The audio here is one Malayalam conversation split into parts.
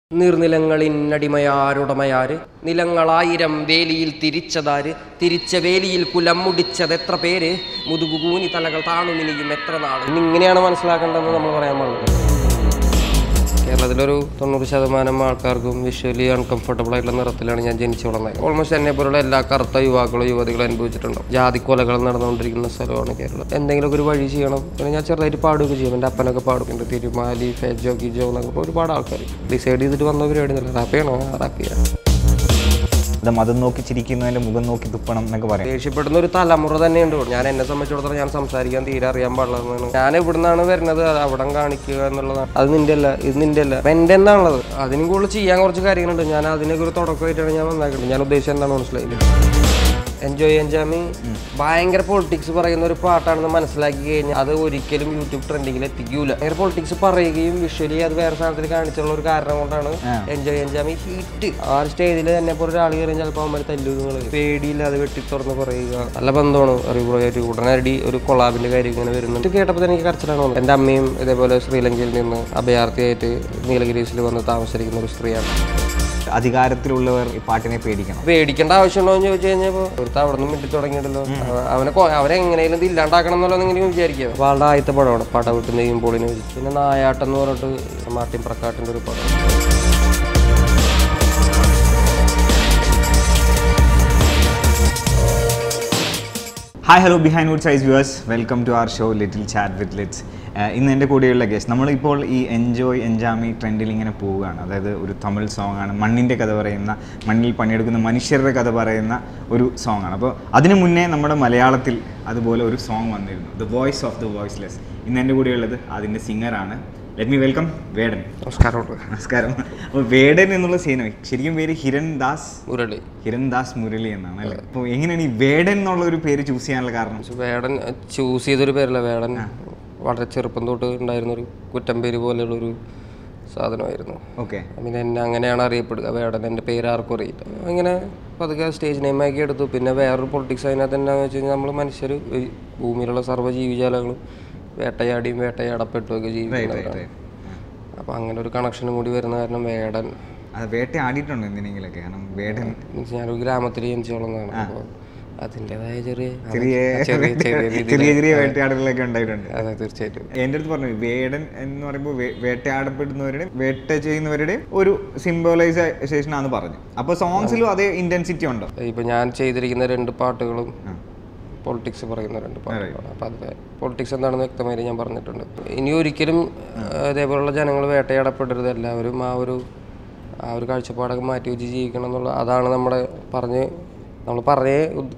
നീർനിലങ്ങളിനടിമയാരുടമയാര് നിലങ്ങളായിരം വേലിയിൽ തിരിച്ചതാര് തിരിച്ച വേലിയിൽ കുലം മുടിച്ചത് എത്ര പേര് മുതുകുകൂനി തലകൾ താണുമിനിയും എത്ര നാൾ ഇങ്ങനെയാണ് മനസ്സിലാക്കേണ്ടതെന്ന് നമ്മൾ പറയാൻ പാടുള്ളൂ കേരളത്തിലൊരു തൊണ്ണൂറ് ശതമാനം ആൾക്കാർക്കും വിഷ്വലി അൺകംഫർട്ടബിൾ ആയിട്ടുള്ള നിറത്തിലാണ് ഞാൻ ജനിച്ചു വളർന്നത് ഓൾമോസ്റ്റ് എന്നെ പോലുള്ള എല്ലാ കറുത്ത യുവാക്കളും യുവതികളും അനുഭവിച്ചിട്ടുണ്ടാവും ജാതി കൊലകൾ നടന്നുകൊണ്ടിരിക്കുന്ന സ്ഥലമാണ് കേരളം എന്തെങ്കിലുമൊക്കെ ഒരു വഴി ചെയ്യണം പിന്നെ ഞാൻ ചെറുതായിട്ട് പാടുകയൊക്കെ ചെയ്യും എൻ്റെ അപ്പനൊക്കെ പാടും എൻ്റെ തിരുമാലി ഫെജോ ഗിജോ എന്നൊക്കെ ഒരുപാട് ആൾക്കാർ ഡിസൈഡ് ചെയ്തിട്ട് വന്ന പരിപാടി ഒന്നുമില്ല റാപ്പ് ചെയ്യണോ റാപ്പ് ചെയ്യാം അത് മതം നോക്കി ചിരിക്കുന്നതിന്റെ മുഖം നോക്കി തുപ്പണം എന്നൊക്കെ പറയും ദേഷ്യപ്പെടുന്ന ഒരു തലമുറ തന്നെയുണ്ട് ഇവിടെ. ഞാൻ എന്നെ സംബന്ധിച്ചിടത്തോളം ഞാൻ സംസാരിക്കാൻ തീരെ അറിയാൻ പാടില്ലെന്നാണ് ഞാൻ ഇവിടുന്നാണ് വരുന്നത് അത് അവിടെ കാണിക്കുക എന്നുള്ളതാണ് അത് നിന്റെ അല്ല ഇത് നിന്റെ അല്ല അപ്പൊ എന്റെ എന്താണുള്ളത് അതിനും കൂടുതൽ ചെയ്യാൻ കുറച്ച് കാര്യങ്ങളുണ്ട് ഞാൻ അതിനൊക്കെ ഒരു തുടക്കമായിട്ടാണ് ഞാൻ വന്നാക്കുന്നത് ഞാൻ ഉദ്ദേശിച്ചത് എന്താണ് മനസ്സിലായില്ല എൻജോയ് എൻജാമി ഭയങ്കര പൊളിറ്റിക്സ് പറയുന്ന ഒരു പാട്ടാണെന്ന് മനസ്സിലാക്കി കഴിഞ്ഞാൽ അത് ഒരിക്കലും യൂട്യൂബ് ട്രെൻഡിങ്ങിൽ എത്തിക്കൂല ഭയങ്കര പൊളിറ്റിക്സ് പറയുകയും വിഷ്വലി അത് വേറെ സാധനത്തിൽ കാണിച്ചുള്ള ഒരു കാരണം കൊണ്ടാണ് എൻജോയ് എൻജാമി ഹിറ്റ് ആ ഒരു സ്റ്റേജിൽ എന്നെ പോലെ ഒരാൾ കയറി ചിലപ്പോൾ അവന്മാർ തല്ലുകൾ പേടിയില്ലാതെ വെട്ടി തുറന്ന് പറയുക നല്ല ബന്ധമാണ് അറിവുകളായിട്ട് ഉടനടി ഒരു കൊളാബിന്റെ കാര്യം ഇങ്ങനെ വരുന്നുണ്ട് ഇത് കേട്ടപ്പോൾ തന്നെ എനിക്ക് കരച്ചിലാണ് വന്നത് എൻ്റെ അമ്മയും ഇതേപോലെ ശ്രീലങ്കയിൽ നിന്ന് അഭയാർത്ഥിയായിട്ട് നീലഗിരീസിൽ വന്ന് താമസിക്കുന്ന ഒരു സ്ത്രീയാണ് അധികാരത്തിലുള്ളവർ ഈ പാട്ടിനെ പേടിക്കണം പേടിക്കേണ്ട ആവശ്യമുണ്ടോ എന്ന് ചോദിച്ചു കഴിഞ്ഞപ്പോൾ ഒരു അവിടെ നിന്ന് മിണ്ടി തുടങ്ങിയിട്ടല്ലോ അവ- അവനെ കൊ- അവനെ എങ്ങനെയും ഇത് ഇല്ലാണ്ടാക്കണം എന്നുള്ളത് ഇങ്ങനെ വിചാരിക്കുക അപ്പോൾ ആളുടെ ആദ്യത്തെ പടമാണ് പടവിട്ട് നെയ്യുമ്പോളിനെ വെച്ച് പിന്നെ നായാട്ടം എന്ന് പറഞ്ഞിട്ട് മാർട്ടിൻ പ്രക്കാട്ടിൻ്റെ ഒരു പടം hi hello Behindwoods ice viewers welcome to our show little chat with ലിറ്റ്സ് ഇന്ന് എൻ്റെ കൂടെയുള്ള ഗസ്റ്റ് നമ്മളിപ്പോൾ ഈ എൻജോയ് എൻജാമി ട്രെൻഡിൽ ഇങ്ങനെ പോവുകയാണ് അതായത് ഒരു തമിഴ് സോങ് ആണ് മണ്ണിൻ്റെ കഥ പറയുന്ന മണ്ണിൽ പണിയെടുക്കുന്ന മനുഷ്യരുടെ കഥ പറയുന്ന ഒരു സോങ് ആണ് അപ്പോൾ അതിനു മുന്നേ നമ്മുടെ മലയാളത്തിൽ അതുപോലെ ഒരു സോങ് വന്നിരുന്നു the voice of the voiceless ഇന്ന് എൻ്റെ കൂടെയുള്ളത് അതിൻ്റെ സിംഗറാണ് ലെറ്റ് മി വെൽക്കം വേടൻ നമസ്കാരം നമസ്കാരം അപ്പോൾ വേടൻ എന്നുള്ള സീന ശരിക്കും പേര് ഹിരൺ ദാസ് മുരളി ഹിരൺദാസ് മുരളി എന്നാണ് അല്ലേ അപ്പോൾ എങ്ങനെയാണ് ഈ വേടൻ എന്നുള്ള ഒരു പേര് ചൂസ് ചെയ്യാനുള്ള കാരണം വേടൻ ചൂസ് ചെയ്തൊരു പേരല്ല വേടൻ വളരെ ചെറുപ്പം തൊട്ട് ഉണ്ടായിരുന്ന ഒരു കുറ്റം പേര് പോലെയുള്ള ഒരു സാധനമായിരുന്നു ഓക്കെ പിന്നെ എന്നെ അങ്ങനെയാണ് അറിയപ്പെടുക വേടൻ എൻ്റെ പേര് ആർക്കും അറിയില്ല അങ്ങനെ പതുക്കെ സ്റ്റേജ് നെയിമാക്കി എടുത്തു പിന്നെ വേറൊരു പൊളിറ്റിക്സ് അതിനകത്ത് എന്താണെന്ന് വെച്ച് കഴിഞ്ഞാൽ നമ്മൾ മനുഷ്യർ ഈ ഭൂമിയിലുള്ള സർവ്വ ജീവിജാലങ്ങളും വേട്ടയാടിയും വേട്ടയാടപ്പെട്ടുമൊക്കെ ജീവിക്കുന്നവരാണ് അപ്പോൾ അങ്ങനെ ഒരു കണക്ഷനും കൂടി വരുന്ന കാരണം വേടൻ അത് വേട്ട ആടിയിട്ടുണ്ടോ എന്തിനെങ്കിലൊക്കെ കാരണം വേടൻ മീൻസ് ഞാനൊരു ഗ്രാമത്തിൽ ജനിച്ചു വളർന്നതാണ് അപ്പോൾ അതിൻ്റെതായ ചെറിയ ചെറിയ ചെറിയ ചെറിയ രീതിയിൽ ചെറിയ ചെറിയ വേട്ടയാടലൊക്കെ ഉണ്ടായിട്ടുണ്ട് അതെ തീർച്ചയായിട്ടും എൻ്റെ അടുത്ത് പറഞ്ഞു വേടൻ എന്ന് പറയുമ്പോൾ വേ- വേട്ടയാടപ്പെടുന്നവരുടെയും വേട്ട ചെയ്യുന്നവരുടെയും ഒരു സിംബോളൈസേഷൻ ആണെന്ന് പറഞ്ഞു അപ്പോൾ സോങ്സിലും അതേ ഇന്റൻസിറ്റി ഉണ്ടോ ഇപ്പം ഞാൻ ചെയ്തിരിക്കുന്ന രണ്ട് പാട്ടുകളും പൊളിറ്റിക്സ് പറയുന്ന രണ്ട് പാട്ടുകളാണ് അപ്പം അതിൽ പൊളിറ്റിക്സ് എന്താണെന്ന് വ്യക്തമായിട്ട് ഞാൻ പറഞ്ഞിട്ടുണ്ട് ഇനി ഒരിക്കലും ആ, ഇതേപോലുള്ള ജനങ്ങൾ വേട്ടയാടപ്പെടരുത് എല്ലാവരും ആ ഒരു ആ ഒരു കാഴ്ചപ്പാടൊക്കെ മാറ്റി വെച്ച് ജീവിക്കണം എന്നുള്ള അതാണ് നമ്മുടെ പറഞ്ഞ് നമ്മൾ പറഞ്ഞ്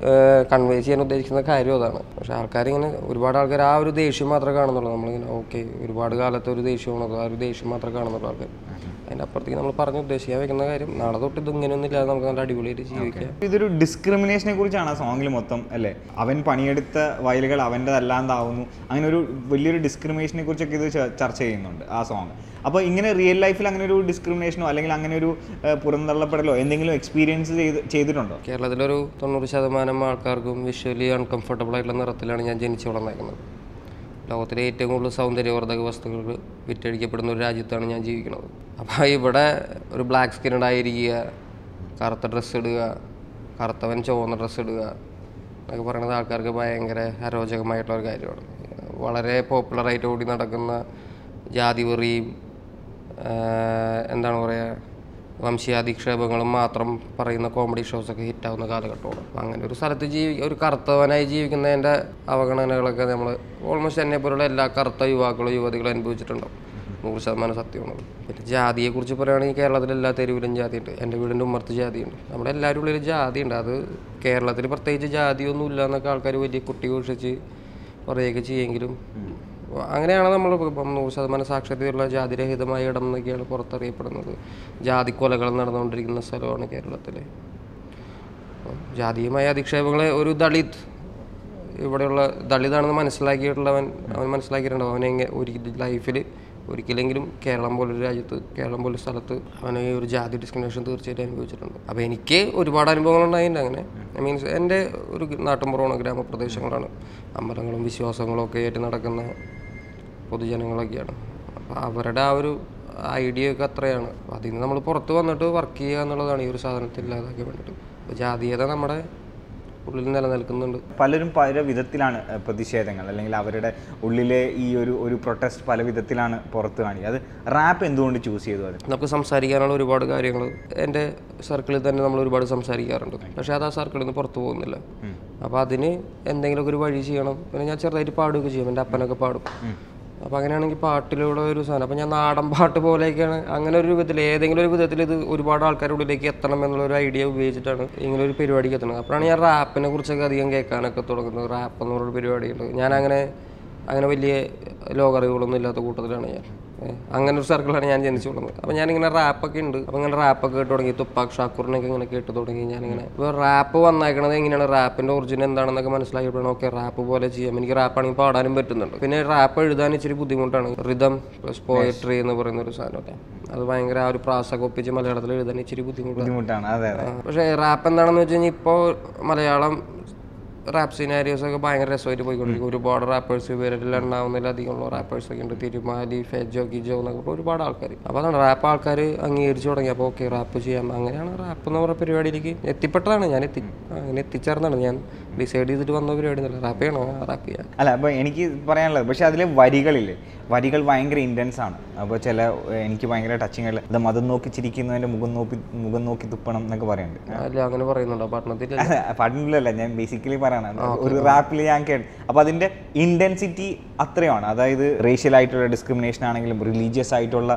കൺവേ ചെയ്യാൻ ഉദ്ദേശിക്കുന്ന കാര്യം അതാണ് പക്ഷെ ആൾക്കാരിങ്ങനെ ഒരുപാട് ആൾക്കാർ ആ ഒരു ദേഷ്യം മാത്രമേ കാണുന്നുള്ളൂ നമ്മളിങ്ങനെ ഓക്കെ ഒരുപാട് കാലത്തെ ഒരു ദേഷ്യമാണ് ആ ഒരു ദേഷ്യം മാത്രമേ കാണുന്നുള്ളൂ ആൾക്കാർ അതിൻ്റെ അപ്പുറത്തേക്ക് നമ്മൾ പറഞ്ഞ് ഉദ്ദേശിക്കാൻ വെക്കുന്ന കാര്യം നാളെ തൊട്ട് ഇത് ഇങ്ങനെയൊന്നും ഇല്ലാതെ നമുക്ക് നല്ല അടിപൊളിയായിട്ട് ജീവിക്കാം ഇതൊരു ഡിസ്ക്രിമിനേഷനെ കുറിച്ചാണ് ആ സോങ്ങിൽ മൊത്തം അല്ലേ അവൻ പണിയെടുത്ത വയലുകൾ അവൻ്റെ അല്ലാണ്ടാവുന്നു അങ്ങനെ ഒരു വലിയൊരു ഡിസ്ക്രിമിനേഷനെ കുറിച്ചൊക്കെ ഇത് ച- ചർച്ച ചെയ്യുന്നുണ്ട് ആ സോങ് അപ്പോൾ ഇങ്ങനെ റിയൽ ലൈഫിൽ അങ്ങനെ ഒരു ഡിസ്ക്രിമിനേഷനോ അല്ലെങ്കിൽ അങ്ങനെ ഒരു ഏഹ്, പുറന്തള്ളപ്പെടലോ എന്തെങ്കിലും എക്സ്പീരിയൻസ് ചെയ്ത് ചെയ്തിട്ടുണ്ടോ കേരളത്തിലൊരു തൊണ്ണൂറ് ശതമാനം ആൾക്കാർക്കും വിഷ്വലി അൺകംഫർട്ടബിൾ ആയിട്ടുള്ള നിറത്തിലാണ് ഞാൻ ജനിച്ചു വളർന്നേക്കുന്നത് ലോകത്തിലെ ഏറ്റവും കൂടുതൽ സൗന്ദര്യവർദ്ധക വസ്തുക്കൾ വിറ്റഴിക്കപ്പെടുന്ന ഒരു രാജ്യത്താണ് ഞാൻ ജീവിക്കുന്നത് അപ്പോൾ ഇവിടെ ഒരു ബ്ലാക്ക് സ്കിൻ ആയിരിക്കുക കറുത്ത ഡ്രസ്സ് ഇടുക കറുത്തവൻ ചുവന്ന ഡ്രസ്സ് ഇടുക എന്നൊക്കെ പറയുന്നത് ആൾക്കാർക്ക് ഭയങ്കര അരോചകമായിട്ടുള്ള ഒരു കാര്യമാണ് വളരെ പോപ്പുലറായിട്ട് ഓടി നടക്കുന്ന ജാതി വെറിയും ആഹ് എന്താണ് പറയുക വംശീയാധിക്ഷേപങ്ങളും മാത്രം പറയുന്ന കോമഡി ഷോസൊക്കെ ഹിറ്റാവുന്ന കാലഘട്ടമാണ് അപ്പം അങ്ങനെ ഒരു സ്ഥലത്ത് ജീവി ഒരു കറുത്തവനായി ജീവിക്കുന്നതിൻ്റെ അവഗണനകളൊക്കെ നമ്മൾ ഓൾമോസ്റ്റ് എന്നെ പോലുള്ള എല്ലാ കറുത്ത യുവാക്കളും യുവതികളും അനുഭവിച്ചിട്ടുണ്ടാവും നൂറ് ശതമാനം സത്യമാണത് പിന്നെ ജാതിയെക്കുറിച്ച് പറയുകയാണെങ്കിൽ കേരളത്തിൽ എല്ലാ തെരുവിലും ജാതിയുണ്ട് എൻ്റെ വീടിൻ്റെ ഉമ്മർത്ത് ജാതിയുണ്ട് നമ്മുടെ എല്ലാവരും ഉള്ളിൽ ജാതിയുണ്ട് അത് കേരളത്തിൽ പ്രത്യേകിച്ച് ജാതിയൊന്നും ഇല്ല എന്നൊക്കെ ആൾക്കാർ വലിയ കുട്ടി ഘോഷിച്ച് പറയുകയൊക്കെ ചെയ്യുമെങ്കിലും അങ്ങനെയാണ് നമ്മൾ ഇപ്പം നൂറ് ശതമാനം സാക്ഷരതയുള്ള ജാതിരഹിതമായ ഇടം എന്നൊക്കെയാണ് പുറത്തറിയപ്പെടുന്നത് ജാതിക്കൊലകൾ നടന്നുകൊണ്ടിരിക്കുന്ന സ്ഥലമാണ് കേരളത്തിൽ അപ്പം ജാതീയമായ അധിക്ഷേപങ്ങളെ ഒരു ദളിത് ഇവിടെയുള്ള ദളിതാണെന്ന് മനസ്സിലാക്കിയിട്ടുള്ളവൻ അവൻ മനസ്സിലാക്കിയിട്ടുണ്ടാവും അവനെ എങ്ങനെ ഒരു ലൈഫിൽ ഒരിക്കലെങ്കിലും കേരളം പോലൊരു രാജ്യത്ത് കേരളം പോലൊരു സ്ഥലത്ത് അവന് ഈ ഒരു ജാതി ഡിസ്ക്രിമിനേഷൻ തീർച്ചയായിട്ടും അനുഭവിച്ചിട്ടുണ്ട് അപ്പോൾ എനിക്ക് ഒരുപാട് അനുഭവങ്ങൾ ഉണ്ടായിട്ടുണ്ട് അങ്ങനെ മീൻസ് എൻ്റെ ഒരു നാട്ടിൻപുറമാണ് ഗ്രാമപ്രദേശങ്ങളാണ് അമ്പലങ്ങളും വിശ്വാസങ്ങളും ഒക്കെ ആയിട്ട് നടക്കുന്ന പൊതുജനങ്ങളൊക്കെയാണ് അപ്പോൾ അവരുടെ ആ ഒരു ഐഡിയ ഒക്കെ അത്രയാണ് അപ്പോൾ അതിൽ നിന്ന് നമ്മൾ പുറത്ത് വന്നിട്ട് വർക്ക് ചെയ്യുക എന്നുള്ളതാണ് ഈ ഒരു സാധനത്തിൽ ഇല്ലാതാക്കി വേണ്ടിയിട്ട് അപ്പോൾ ജാതീയത നമ്മുടെ ഉള്ളിൽ നിലനിൽക്കുന്നുണ്ട് പലരും പല വിധത്തിലാണ് ഏഹ്, പ്രതിഷേധങ്ങൾ അല്ലെങ്കിൽ അവരുടെ ഉള്ളിലെ ഈ ഒരു ഒരു പ്രൊട്ടസ്റ്റ് പല വിധത്തിലാണ് പുറത്ത് കാണിക്കുക അത് റാപ്പ് എന്തുകൊണ്ട് ചൂസ് ചെയ്തു അത് നമുക്ക് സംസാരിക്കാനുള്ള ഒരുപാട് കാര്യങ്ങൾ എൻ്റെ സർക്കിളിൽ തന്നെ നമ്മൾ ഒരുപാട് സംസാരിക്കാറുണ്ട് പക്ഷേ അത് ആ സർക്കിളിൽ നിന്ന് പുറത്തു പോകുന്നില്ല അപ്പോൾ അതിന് എന്തെങ്കിലുമൊക്കെ ഒരു വഴി ചെയ്യണം പിന്നെ ഞാൻ ചെറുതായിട്ട് പാടുകയൊക്കെ ചെയ്യും എൻ്റെ അപ്പനൊക്കെ പാടും അപ്പോൾ അങ്ങനെയാണെങ്കിൽ പാട്ടിലൂടെ ഒരു സാധനം അപ്പോൾ ഞാൻ നാടൻ പാട്ട് പോലെയൊക്കെയാണ് അങ്ങനെ ഒരു വിധത്തിൽ ഏതെങ്കിലും ഒരു വിധത്തിൽ ഇത് ഒരുപാട് ആൾക്കാരുടെ ഉള്ളിലേക്ക് എത്തണം എന്നുള്ള ഒരു ഐഡിയ ഉപയോഗിച്ചിട്ടാണ് ഇങ്ങനെ ഒരു പരിപാടിക്ക് എത്തുന്നത് അപ്പോഴാണ് ഞാൻ റാപ്പിനെ കുറിച്ചൊക്കെ അധികം കേൾക്കാനൊക്കെ തുടങ്ങുന്നത് റാപ്പ് എന്നുള്ളൊരു പരിപാടിയുണ്ട് ഞാൻ അങ്ങനെ അങ്ങനെ വലിയ ലോകറിവുകളൊന്നും ഇല്ലാത്ത കൂട്ടത്തിലാണ് ഞാൻ ഏഹ് അങ്ങനെ ഒരു സർക്കിളാണ് ഞാൻ ജനിച്ചു വളർന്നത് അപ്പോൾ ഞാനിങ്ങനെ റാപ്പൊക്കെ ഉണ്ട് അപ്പോൾ ഇങ്ങനെ റാപ്പൊക്കെ കേട്ട് തുടങ്ങി തുപ്പാക് ഷാക്കൂറിനൊക്കെ ഇങ്ങനെ കേട്ട് തുടങ്ങി ഞാനിങ്ങനെ ഇപ്പോൾ റാപ്പ് വന്നേക്കണത് എങ്ങനെയാണ് റാപ്പിൻ്റെ ഒറിജിൻ എന്താണെന്നൊക്കെ മനസ്സിലാക്കിയപ്പോഴാണ് ഓക്കെ റാപ്പ് പോലെ ചെയ്യാം എനിക്ക് റാപ്പാണെങ്കിൽ പാടാനും പറ്റുന്നുണ്ട് പിന്നെ റാപ്പ് എഴുതാൻ ഇച്ചിരി ബുദ്ധിമുട്ടാണ് റിതം പ്ലസ് പോയട്രി എന്ന് പറയുന്ന ഒരു സാധനമൊക്കെ അത് ഭയങ്കര ആ ഒരു പ്രാസൊക്കെ ഒപ്പിച്ച് മലയാളത്തിൽ എഴുതാൻ ഇച്ചിരി ബുദ്ധിമുട്ടാണ് ബുദ്ധിമുട്ടാണ് അതെ അതെ ആ, പക്ഷേ റാപ്പ് എന്താണെന്ന് വെച്ച് കഴിഞ്ഞാൽ ഇപ്പോൾ മലയാളം റാപ്പ് സിനാരിയോസ് ഒക്കെ ഭയങ്കര രസമായിട്ട് പോയിക്കൊണ്ടിരിക്കും ഒരുപാട് റാപ്പേഴ്സ് പേരിൽ എണ്ണാവുന്നതിലധികമുള്ള റാപ്പേഴ്സ് ഒക്കെ ഉണ്ട് തിരുമാലി ഫെജോ കിജോ എന്നൊക്കെ പറഞ്ഞ് ഒരുപാട് ആൾക്കാർ അപ്പോൾ അതാണ് റാപ്പ് ആൾക്കാർ അംഗീകരിച്ചു തുടങ്ങി അപ്പോൾ ഓക്കെ റാപ്പ് ചെയ്യാം അങ്ങനെയാണ് റാപ്പ് എന്ന് പറയുന്ന പരിപാടിയിലേക്ക് എത്തിപ്പെട്ടതാണ് ഞാൻ എത്തി ആ, അങ്ങനെ എത്തിച്ചേർന്നാണ് ഞാൻ ഡിസൈഡ് ചെയ്തിട്ട് വന്ന പരിപാടി എന്നല്ല റാപ്പ് ചെയ്യണോ റാപ്പ് ചെയ്യാം അല്ല അപ്പോൾ എനിക്ക് പറയാനുള്ളത് പക്ഷേ അതിലെ വരികളില്ലേ വരികൾ ഭയങ്കര ഇൻറ്റൻസ് ആണ് അപ്പോൾ ചില ഏഹ്, എനിക്ക് ഭയങ്കര ടച്ചിങ് ആയിട്ടുള്ള ഇത് മതം നോക്കി ചിരിക്കുന്നതിൻ്റെ മുഖം നോക്കി മുഖം നോക്കി തുപ്പണം എന്നൊക്കെ പറയുന്നുണ്ട് അല്ല അങ്ങനെ പറയുന്നുണ്ടോ പട്ടണത്തിൽ പാട്ടിലല്ല ഞാൻ ബേസിക്കലി പറയണം ഒരു റാപ്പിൽ ഞാൻ കേട്ടു അപ്പോൾ അതിൻ്റെ ഇൻറ്റൻസിറ്റി അത്രയാണ് അതായത് റേഷ്യൽ ആയിട്ടുള്ള ഡിസ്ക്രിമിനേഷൻ ആണെങ്കിലും റിലീജിയസ് ആയിട്ടുള്ള